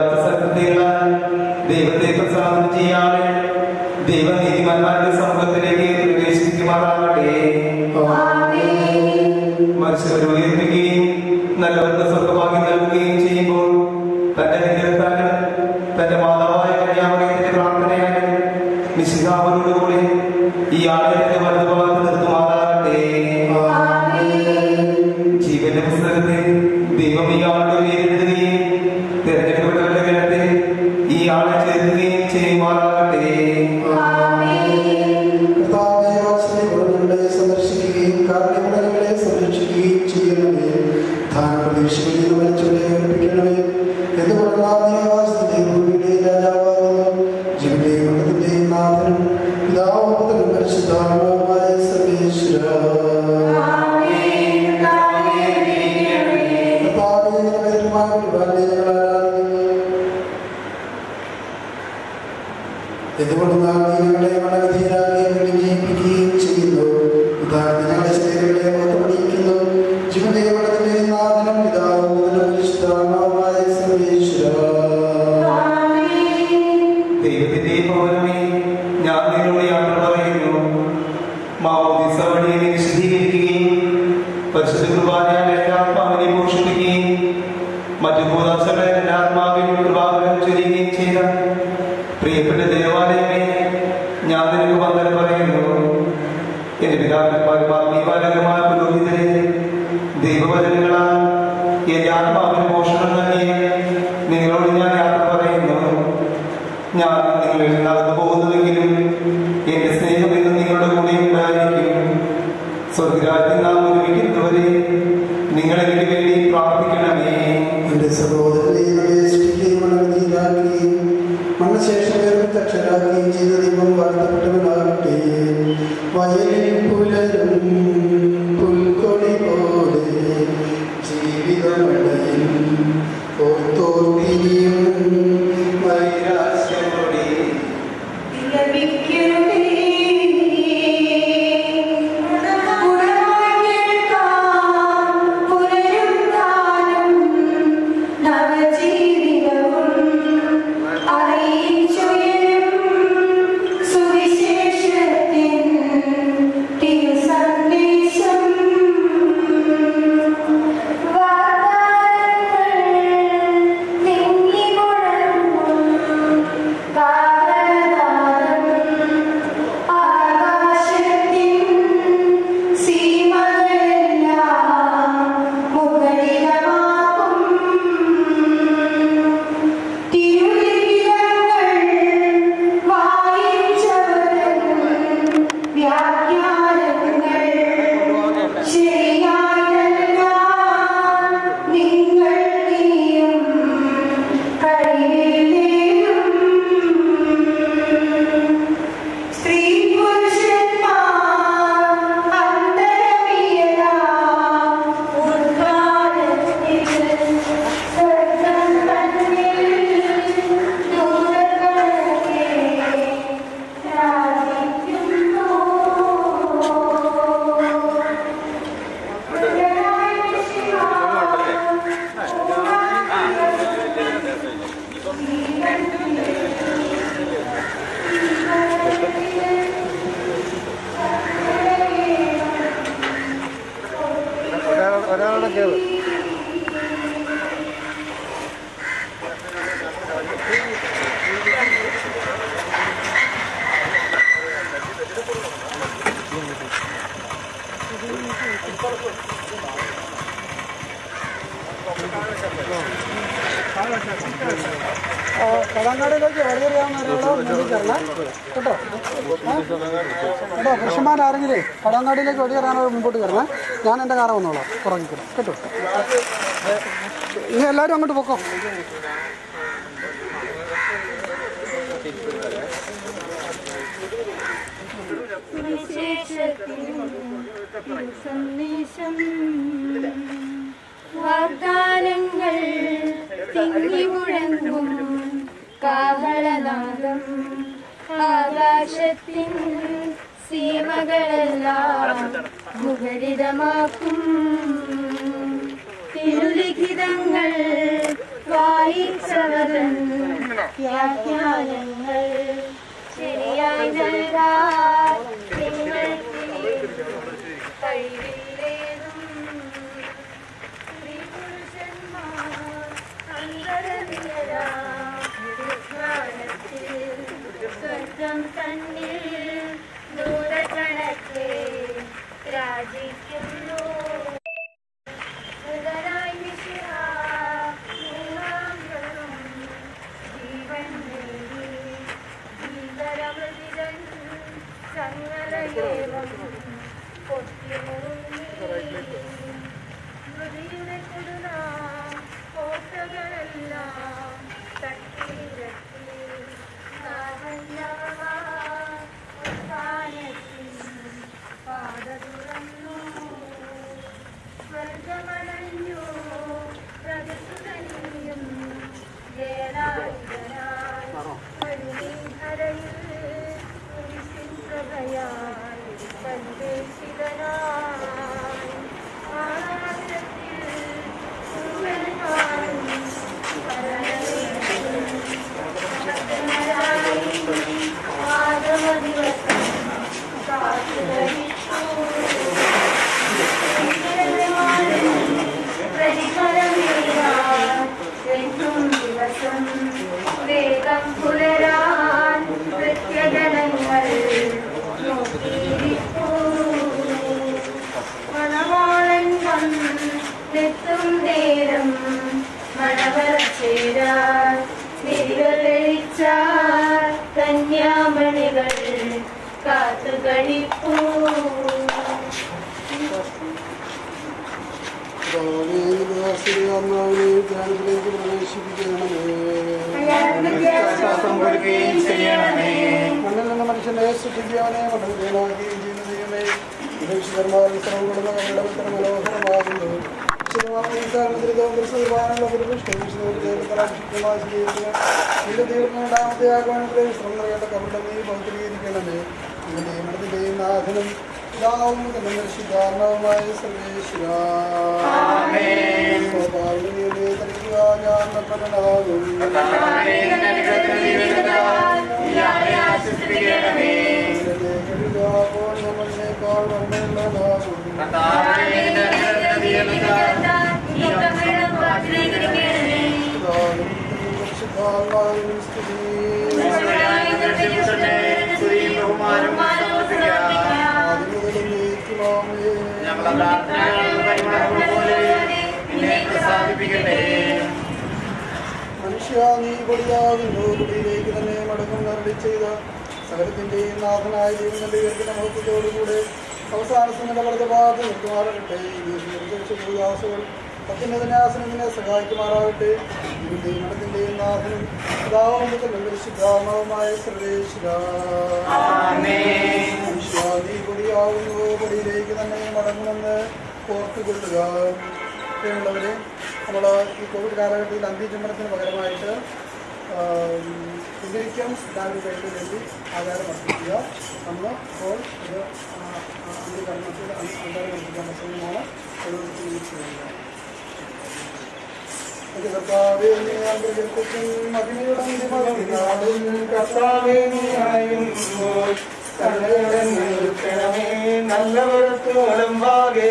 സത്യങ്ങളാൽ ദൈവത്തെ പ്രസാദം ചെയ്യാതെ ദൈവനീതിമാന്മാരുടെ സമൂഹത്തിലേക്ക് പ്രവേശിക്കുമാറാകട്ടെ മനുഷ്യരെ ഉയർത്തുകയും നല്ലവർക്ക് സ്വർഗഭാഗ്യം നൽകുകയും ചെയ്യുമ്പോൾ തന്റെ നിഗ്രഹത്താലും തന്റെ മാതാവായ കന്യാമറിയത്തിന്റെ പ്രാർത്ഥനയാലും നിശിതാവനോടുകൂടി ഈ ആലയത്തിന്റെ വലതുഭാഗത്ത് നിർത്തുമാറാകട്ടെ ജീവന്റെ പുസ്തകത്തിൽ ദൈവം ഈ ആളുടെ പേരെഴുതുകയും തിരഞ്ഞെടുക്കപ്പെട്ടവരുടെ ഗണത്തിൽ ഈ ആളെ ചേർക്കുകയും ചെയ്യുമാറാകട്ടെ
കർത്താവേ, വാത്സല്യപൂർണ്ണങ്ങളെ സന്ദർശിക്കുകയും കാരുണ്യമുള്ളവരെ സംരക്ഷിക്കുകയും ചെയ്യണമേ താൻ പ്രതീക്ഷകളിൽ നിന്ന് മരിച്ചവരെ ഉയർപ്പിക്കണമേ എന്തുകൊണ്ടാണ് നീ ആകാശത്തിന്റെ ഭൂമിയുടെ രാജാവാകുന്നു ജീവന്റെയും മരണത്തിന്റെയും നാഥനും പിതാവും പുത്രനും പരിശുദ്ധാത്മാവുമായ സർവേശ്വര കർത്താവേ, നിന്റെ പവിത്രമായ കുർബാനയെ ഞങ്ങൾ ആരാധിക്കുന്നു എന്തുകൊണ്ടെന്നാൽ നീ ഞങ്ങളെ മണവിധീയരാകുകയും വിജയിപ്പിക്കുകയും ചെയ്യുന്നു ഉദാഹരണം ഞങ്ങളുടെ ശരീരങ്ങളെ മഹത്വമണിയിക്കുന്നു ജീവന്റെ മണത്തിന്റെ നാഥനും പിതാവും മുതലും പരിശുദ്ധാത്മാവുമായ സർവേശ്വര
ദൈവത്തിന്റെ പൗരമേ ഞാൻ നിന്നോട് യാത്ര പറയുന്നു മാമോദിസ വഴി എന്നെ വിശദീകരിക്കുകയും പരിശുദ്ധ കുർബാനയാൽ എന്റെ ആത്മാവിനെ പോഷിപ്പിക്കുകയും മറ്റു ഭൂതാശകളെ എന്റെ ആത്മാവിൽ കൃപാകരം ചൊരിയുകയും ചെയ്ത പ്രിയപ്പെട്ട ദേവാലയമേ ഞാൻ നിനക്ക് വന്ദനം പറയുന്നു എന്റെ പിതാക്കന്മാരും ആത്മീയപാലകരുമായ പുരോഹിതരെ ദൈവവചനങ്ങളാൽ എന്റെ ആത്മാവിന് പോഷണം നൽകിയ നിങ്ങളോട് ഞാൻ യാത്ര പറയുന്നു ഞാൻ നിങ്ങളിൽ നടന്നു പോകുന്നുവെങ്കിലും എന്റെ സ്നേഹം ഇന്ന് നിങ്ങളുടെ കൂടെ ഉണ്ടായിരിക്കും സ്വർഗരാജ്യം നാം ഒരുമിക്കുന്നവരെ നിങ്ങൾ എനിക്ക് വേണ്ടി പ്രാർത്ഥിക്കണമേ
എന്റെ സഹോദരനെ സൃഷ്ടിക്കുകയും മണവിധീയരാക്കുകയും മരണശേഷം പ്രത്യക്ഷരാക്കുകയും ചെയ്ത ദൈവം വാഴ്ത്തപ്പെട്ടവനാകട്ടെ വയലിൽ പുലരും പുൽക്കൊടി പോലെ ജീവിതമടയിൽ ഓർത്തോർത്തിരിയും വൈരാശ്യമോടെ
സ്ത്രീ പുരുഷന്മാർ അന്തരമീയത ഉദ്ഘാടനത്തിൽ സ്വർഗം തന്നിൽ ദൂരക്കണക്കെ രാജിക്കുന്നു
ഒരാളുടെ കേവ് കടങ്ങാടിയിലേക്ക് വഴിയറിയാവുന്ന ഒരാളോ മുന്നിൽ കയറണം കേട്ടോ കേട്ടോ പുരുഷന്മാരാരെങ്കിലേ കടങ്ങാടിയിലേക്ക് വഴിയറിയാനോ മുമ്പോട്ട് കയറണം ഞാൻ എൻ്റെ കാറ വന്നോളാം പുറകിക്കണം കേട്ടോ ഇനി എല്ലാവരും അങ്ങോട്ട് പൊക്കോ
സന്ദേശം വാഗ്ദാനങ്ങൾ തിങ്ങി മുഴങ്ങും കാഹളനാദം ആകാശത്തിൻ സീമകളെല്ലാം മുഖരിതമാക്കും തിരുലിഖിതങ്ങൾ വായിച്ചവരൻ വ്യാഖ്യാനങ്ങൾ ശരിയായി നൽകാൻ നിങ്ങൾക്ക് കഴിവില്ലേതും സ്ത്രീപുരുഷന്മാർ അന്തരവിയരാം വിജ്ഞാനത്തിൽ സ്വർഗം തന്നിൽ ദൂരക്കണക്കെ രാജിക്കുന്നു മുതലായി മിശിഹ മൂന്നാം ഗ്രഹം ജീവൻ നേടി ഭീകരമൃതിരൻ ചങ്ങലയേവം പൊട്ടിമുറുങ്ങി മൃതിയുടെ കൊടുന കോട്ടകളെല്ലാം തട്ടിയിരട്ടി നാഗന്യവാനത്തിൽ പാത തുറന്നു സ്വർഗമണഞ്ഞു പ്രകൃതനിയും ജയനായികനായി വഴിനീഹരയിൽ കുരിശിൻ പ്രഭയായി സന്ദേശിതനായി ആകാശത്തിൽ സൂര്യന്മാരും ആദമദിവസം കാത്തുരഹിച്ചു ദിവസം വേഗം പുലരാൻ പ്രത്യഗണങ്ങൾ നോക്കിയിരിപ്പൂ മണവാളൻ വന്നെത്തും നേരം മണവറച്ചേരാൻ തിരികളിച്ച കന്യാമണികൾ കാത്തു കഴിപ്പൂ
ധ്യാനത്തിലേക്ക് പ്രവേശിപ്പിക്കണമേ മണ്ണിൽ നിന്ന് മനുഷ്യനെ സൃഷ്ടിക്കാനേ മണ്ഡലത്തിനാക്കുകയും ചെയ്യുന്ന ദൈവമേ വിശുദ്ധന്മാരിൽ ശ്രമപ്പെടുന്ന കങ്ങളുടെ ഉത്തര മനോഹരമാകുന്നു രണ്ടാമത്തെ ആഗമനത്തിലെ ശ്രമം നൽകേണ്ട കപടം നീ പൗത്രീകരിക്കണമേ നിന്റെ നിയമത്തിന്റെയും നാഥനും പിതാവും തന്നെ രക്ഷിക്കാരണവുമായ സർവേശ്വര തരിക്കുക ഞാൻ നമ്പനാകും നമ്മളേക്കാൾ വർണ്ണയുള്ളതാകും രക്ഷിക്കാനും സ്തുതി ആദ്യം നീക്കുമാമേ മനുഷ്യ നീ പൊടിയാകുന്നു പൊടിയിലേക്ക് തന്നെ മടങ്ങും നരടി ചെയ്ത സകലത്തിന്റെയും നാഥനായ ദൈവങ്ങളുടെ ഉയർത്തുന്ന മഹത്വത്തോടുകൂടെ അവസാന സമയത്ത് വലത് ഭാഗത്ത് നിർത്തുമാറാകട്ടെ ഭൂദാസുകൾ പത്തിൻ്റെ സഹായിക്കുമാറാകട്ടെ ഇതിന്റെയും മഠത്തിന്റെയും നാഥനും പിതാവും പരിശുദ്ധാമവുമായ സർവേശ്വര മനുഷ്യ നീ പൊടിയാകുന്നു പൊടിയിലേക്ക് തന്നെ മടങ്ങുമെന്ന് ഓർത്തുകൊള്ളുക പ്രിയമുള്ളവരെ നമ്മൾ ഈ കോവിഡ് കാലഘട്ടത്തിൽ അന്ത്യചുംബനത്തിന് പകരമായിട്ട് കുന്തിരിക്കം എല്ലാവരും കഴിക്കാൻ വേണ്ടി ആധാരം അർപ്പിക്കുക നമ്മൾ ഇപ്പോൾ ഇത് അന്ത്യകർമ്മത്തിൽ ആധാരം അർപ്പിക്കാൻ സമയമാണ് ഓരോരുത്തരും ചെയ്യുന്നത് അത് കർത്താവേ നീ അന്തർജനത്തിൻ മഹിമയുടെ അന്തിമനാളിൽ കർത്താവേ നീ അണയുമ്പോൾ കരുണയുടെ നിൽക്കണമേ നല്ലവരത്തോളം വാകേ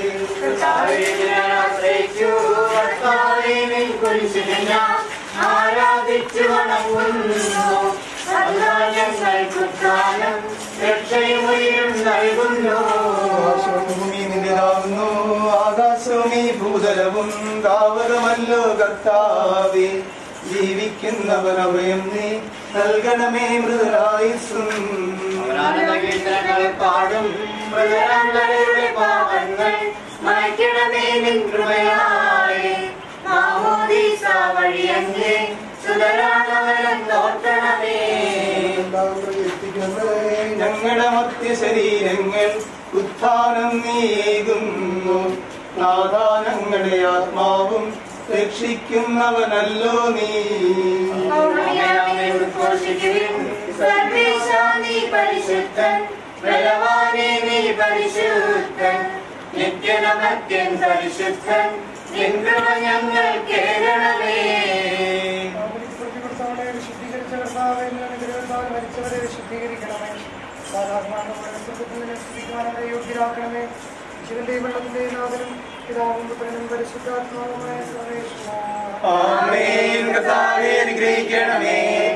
ആരാധിച്ചു വണങ്ങുന്നു അതിനാൽ ഞങ്ങൾക്ക് കാലം രക്ഷയും ഉയരും നൽകുന്നു
ഭൂമി നിന്റേതാകുന്നു ആകാശവും ഈ ഭൂതലവും താവകമല്ലോ കർത്താവേ ജീവിക്കുന്നവർ അഭയം നീ നൽകണമേ മൃദുരായുസും
കീർത്തനങ്ങൾ പാടും മൃതരാന്തരയുടെ പാപങ്ങൾ മായ്ക്കണമേ നിൻ കൃപയായി മാമോദീസ വഴിയങ്ങേ സുതരാണവരം നോക്കണമേ
എല്ലാം പ്രകീർത്തിക്കട്ടെ
ഞങ്ങളുടെ മധ്യ ശരീരങ്ങൾ ഉത്ഥാനം നീകുന്നു നാദാനങ്ങളുടെ ആത്മാവും രക്ഷിക്കുന്നവനല്ലോ നീ
പൗർണമിയാമേ ഉദ്ഘോഷിക്കുവിൻ സർവേശ നീ പരിശുദ്ധൻ ബലവാനേ നീ പരിശുദ്ധൻ നിത്യനമത്യൻ പരിശുദ്ധൻ നിൻ കൃപ ഞങ്ങൾ കേൾക്കണമേ
പ്രതികൃതത്തോടെ വിശുദ്ധീകരിച്ച കർത്താവെ അനുഗ്രഹത്താൽ മരിച്ചവരെ വിശുദ്ധീകരിക്കണമേ സാധാരണ സ്തുതിക്കുവാനുള്ള യോഗ്യരാക്കണമേ ശിവന്റെയും വെള്ളത്തിന്റെയും നാഥനും പിതാവും പുത്രനും പരിശുദ്ധാത്മാവുമായ സർവേശ്വര
ആമേൻ കർത്താവേ അനുഗ്രഹിക്കണമേ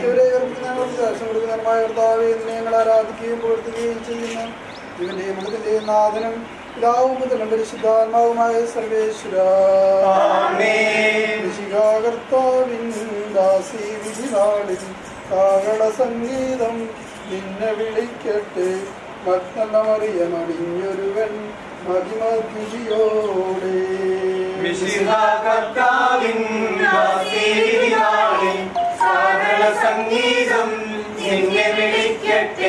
മായ കർത്താവെ നിന്നെ ഞങ്ങൾ ആരാധിക്കുകയും പുകഴ്ത്തുകയും ചെയ്യുന്നു ഇവന്റെയും മൃഗത്തിന്റെയും നാഥനും പിതാവും പുത്രനും പരിശുദ്ധാത്മാവുമായ സർവേശ്വര
ആമേൻ
കർത്താവിൻ ദാസി വിധിനാളിൽ കാഹള സംഗീതം നിന്നെ വിളിക്കട്ടെ മക്കളമറിയമണിഞ്ഞൊരുവൻ മഹിമദ്വിതിയോടെ
മിശിഹ കർത്താവിൻ ദാസീവിനാളിൽ സാഗര സംഗീതം നിന്നെ വിളിക്കട്ടെ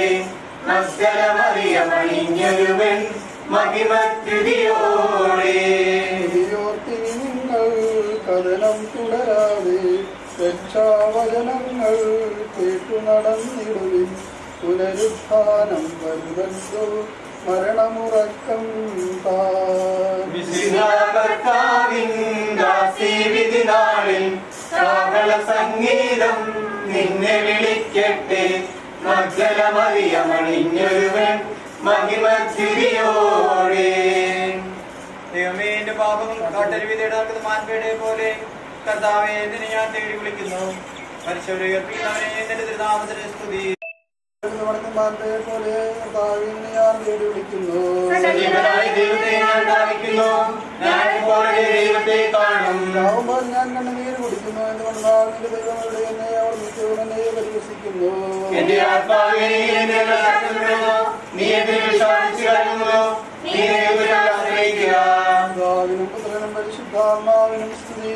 മസ്കരമറിയമണിഞ്ഞൊരുവൻ മഹിമത്യുതിയോടെ
ഇനിയോർത്തിനി നിങ്ങൾ കഥനം തുടരാതെ രക്ഷാവചനങ്ങൾ കേട്ടു നടന്നിടുവിൻ പുനരുത്ഥാനം വരുമല്ലോ മരണമുറക്കം താൻ
മിശിഹ കർത്താവിൻ ദാസീവിനാളിൽ സാഗര സംഗീതം നിന്നെ വിളിക്കട്ടെ മഗ്ഗലമറിയമണിഞ്ഞൊരുവൻ മഹിമത്യുതിയോടെ ദൈവമേ എന്റെ പാപം കാട്ടരുവിതയുടെ നടക്കുന്ന മാൻപേടെ പോലെ കർത്താവെ നിന്നെ ഞാൻ തേടി വിളിക്കുന്നു മരിച്ചവരെ ഉയർപ്പിക്കുന്നവനെ നിന്റെ തിരുനാമത്തിന് സ്തുതി
വടക്കന്മാരുടെ പോലെ കർത്താവിനെ ഞാൻ തേടി വിളിക്കുന്നു
സജീവനായ ദൈവത്തെ ഞാൻ ധാവിക്കുന്നു ഞാൻ ഇപ്പോൾ എന്റെ ദൈവത്തെ കാണും
രാവുമ്പോൾ ഞാൻ കണ്ണുനീര് കുടിക്കുന്നു എന്തുകൊണ്ടാൽ നിന്റെ ദൈവം എവിടെ എന്നെ അവർ നിത്യവും എന്നെ പരിഹസിക്കുന്നു
എന്റെ ആത്മാവിനെ നീ എന്നെ ശക്തിപ്പെടുന്നു നീ എന്നെ വിശ്വാസിച്ചു കഴിയുന്നു നീ ദൈവത്തെ ആശ്രയിക്കുക
പിതാവിനും പുത്രനും പരിശുദ്ധാത്മാവിനും സ്തുതി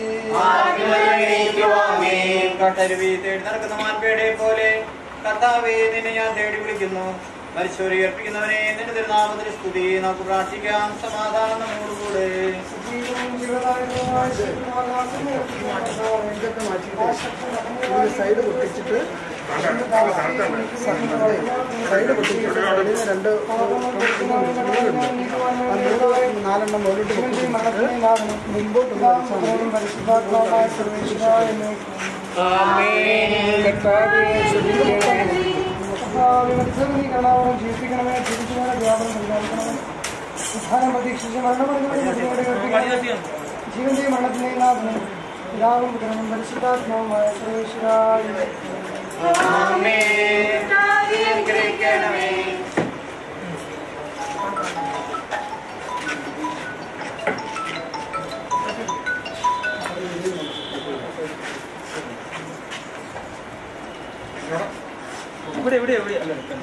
കട്ടരുവി തേടി നടക്കുന്ന മാൻപേടെ പോലെ കർത്താവെ നിന്നെ ഞാൻ തേടി വിളിക്കുന്നു മരിച്ചവരെ ഉയർപ്പിക്കുന്നവനെ നിന്റെ തിരുനാമത്തിന് സ്തുതി നമുക്ക് പ്രാർത്ഥിക്കാം സമാധാനം നമ്മോടുകൂടെ
സൈഡ് പൊട്ടിച്ചിട്ട് സൈഡ് പൊട്ടിച്ചിട്ട് സൈഡിൽ രണ്ട് നാലെണ്ണം മുകളിലോട്ട് പൊട്ടിച്ചിട്ട് മുമ്പോട്ട് പരിശുദ്ധാത്മാവായ സർവേശ്വര വിമർശനീകരണവും ജീവിപ്പിക്കണമേ ജീവിക്കുന്നവരെ വ്യാപനം പരിപാലിക്കണമേ ഉദ്ധാനം പ്രതീക്ഷിച്ച് മരണമറിഞ്ഞവരുടെ ജീവന്റെയും മരണത്തിന്റെയും നാഥനും പിതാവും പുത്രനും പരിശുദ്ധാത്മാവുമായ സർവേശ്വരായ
അനുഗ്രഹിക്കണമേ
ഇവിടെ ഇവിടെ എവിടെ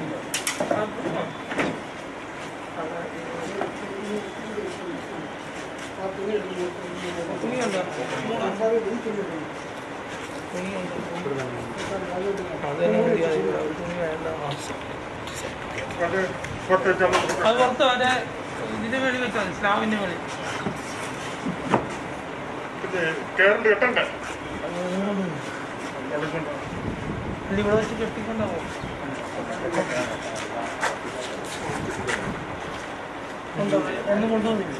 തുണിയുണ്ടോ അത് തന്നെ മതി അത് ഇവിടെ ഒരു തുണി വേണ്ട അത് പുറത്ത് വരെ ഇതിന്റെ വേളി വെച്ചാൽ മതി സ്ലാവിന്റെ വേളി
കേരണ്ട് കിട്ടണ്ടേ
ഇത് ഇവിടെ വെച്ച് കെട്ടിക്കൊണ്ടാവും ഉണ്ടോ ഒന്ന് കൊണ്ടുവന്നില്ലേ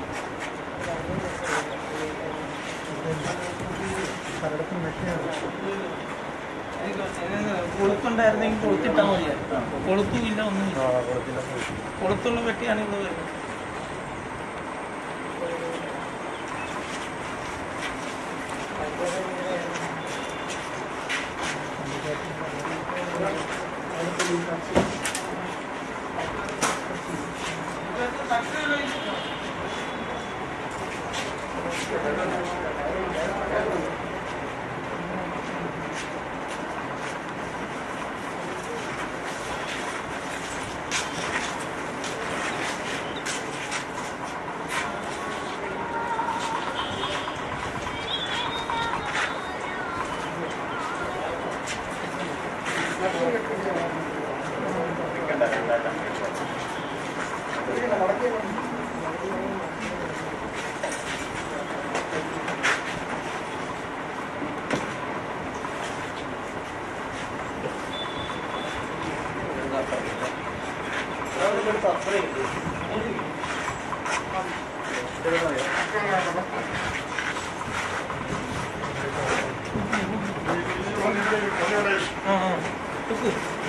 കൊളുത്തുണ്ടായിരുന്നെങ്കിൽ കൊളുത്തിട്ടാൽ മതിയായിരുന്നു കൊളുത്തുമില്ല ഒന്നുമില്ല കൊളുത്തുള്ള വെട്ടിയാണ് ഇവിടെ വരുന്നത്
അവിടെ
ആ ആ തുക്കു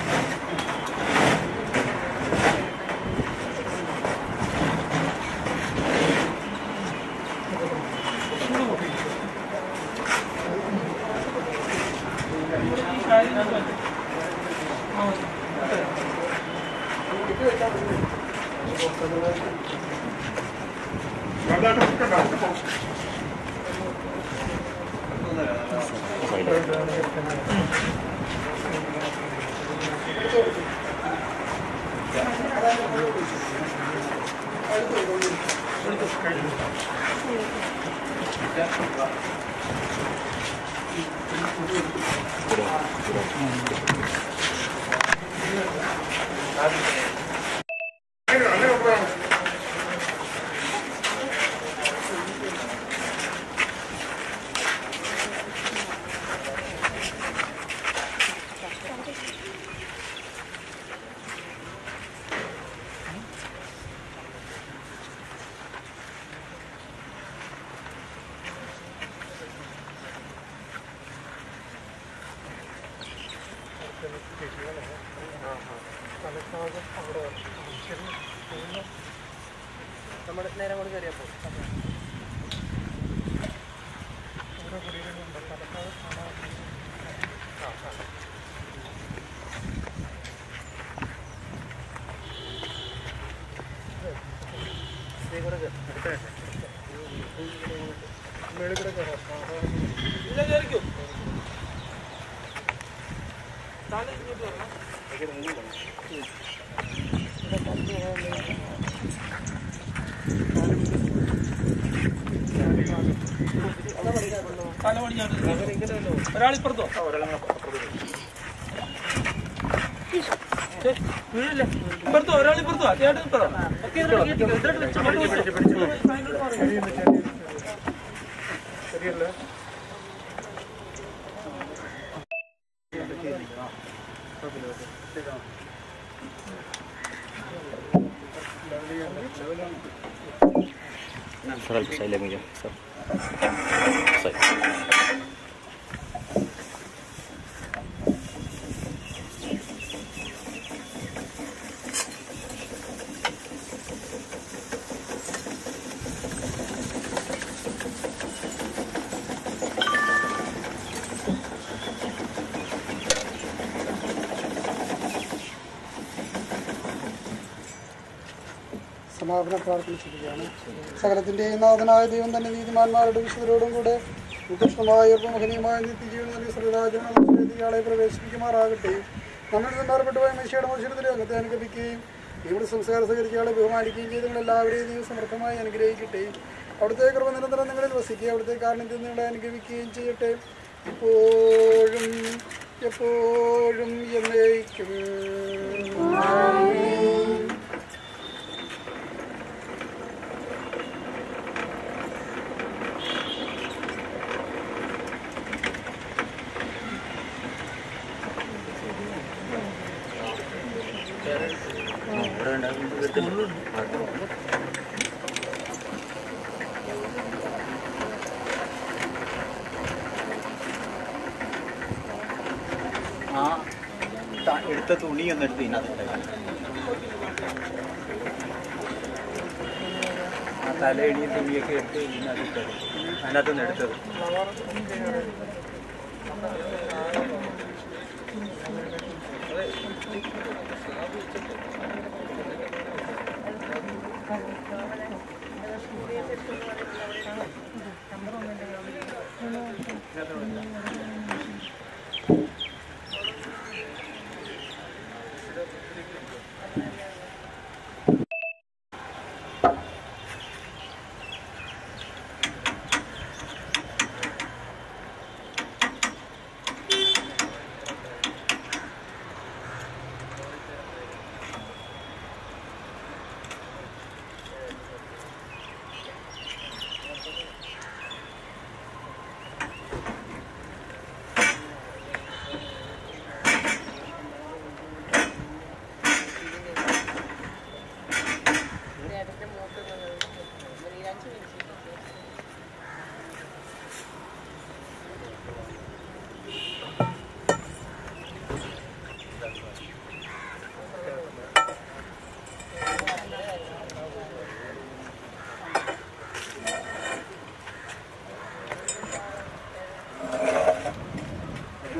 ഈ കാര്യം ആ മതി. അതെ.
നന്നായിട്ട് നിൽക്കണ്ട അവിടെ പോ. അങ്ങനെ അങ്ങനെ പോകാം.
ഇല്ല കയറിക്കോ താഴെ ഇങ്ങോട്ട് വരണം തല പടിഞ്ഞാട്ട് ഒരാളിപ്പുറത്തോ ഏ, വീഴില്ലേ ഇപ്പുറത്തോ ഒരാളിപ്പുറത്തോ ചേട്ടൻ ഇപ്പുറത്തോ ഒക്കെ ഇതിലോട്ട് കേറ്റിക്കോ. ഇതിലോട്ട് വെച്ച് ഇങ്ങോട്ട് വെച്ചോ. ഭയങ്കര പാടാ.
सर अल्प साइड में सर साइड
സമാപന പ്രാർത്ഥന ചെയ്യുകയാണ് സകലത്തിൻ്റെയും നാഥനായ ദൈവം തന്നെ നീതിമാന്മാരുടെ വിശുദ്ധരോടും കൂടെ ഉത്കൃഷ്ടമായ മഹനീയമായ നിത്യജീവൻ നൽകി സർവരാജനാളെ പ്രവേശിപ്പിക്കുമാറാകട്ടെ നമ്മൾ ബന്ധപ്പെട്ടു പോയ മെസ്സിയുടെ മനുഷ്യരുടെ അംഗത്തെ അനുഗ്രഹിക്കുകയും ഇവിടെ സംസ്കാരം സ്വീകരിച്ചയാളെ ബഹുമാനിക്കുകയും ചെയ്ത് നിങ്ങൾ എല്ലാവരെയും ദൈവം സമർത്ഥമായി അനുഗ്രഹിക്കട്ടെ അവിടുത്തെ കൃപ നിരന്തരം നിങ്ങളിൽ വസിക്കുക അവിടുത്തെ കാരണത്തിൽ നിങ്ങളെ അനുഗ്രഹിക്കുകയും ചെയ്യട്ടെ ഇപ്പോഴും എപ്പോഴും എന്നേക്കും
ആ ത- എടുത്ത തുണി ഒന്ന് എടുത്ത് ഇതിനകത്ത് ആ തലയിടിയും തുണിയൊക്കെ എടുത്ത് ഇതിനകത്ത് അതിനകത്ത് നിന്ന് എടുത്തത്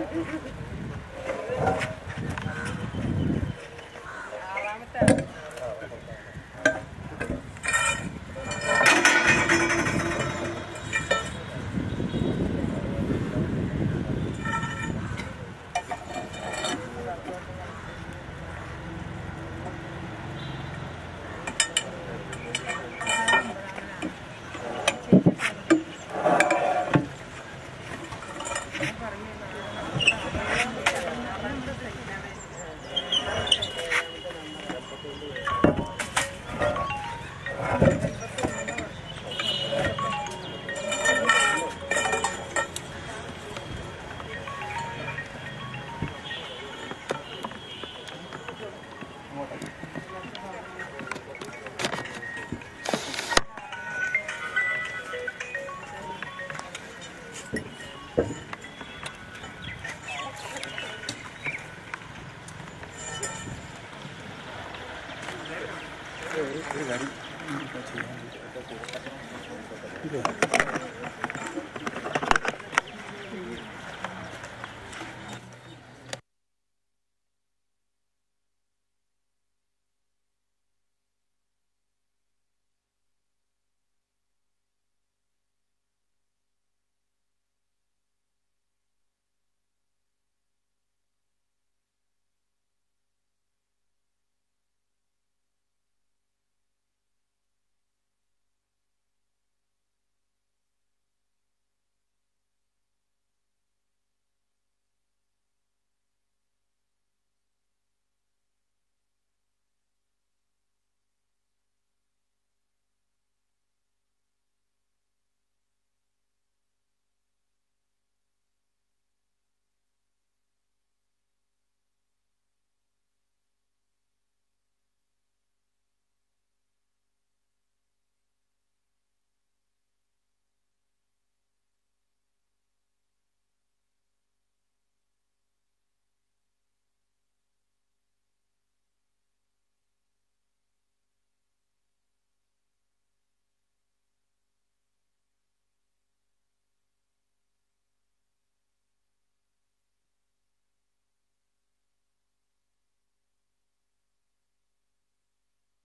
ഒരു കാര്യം ചെയ്യാൻ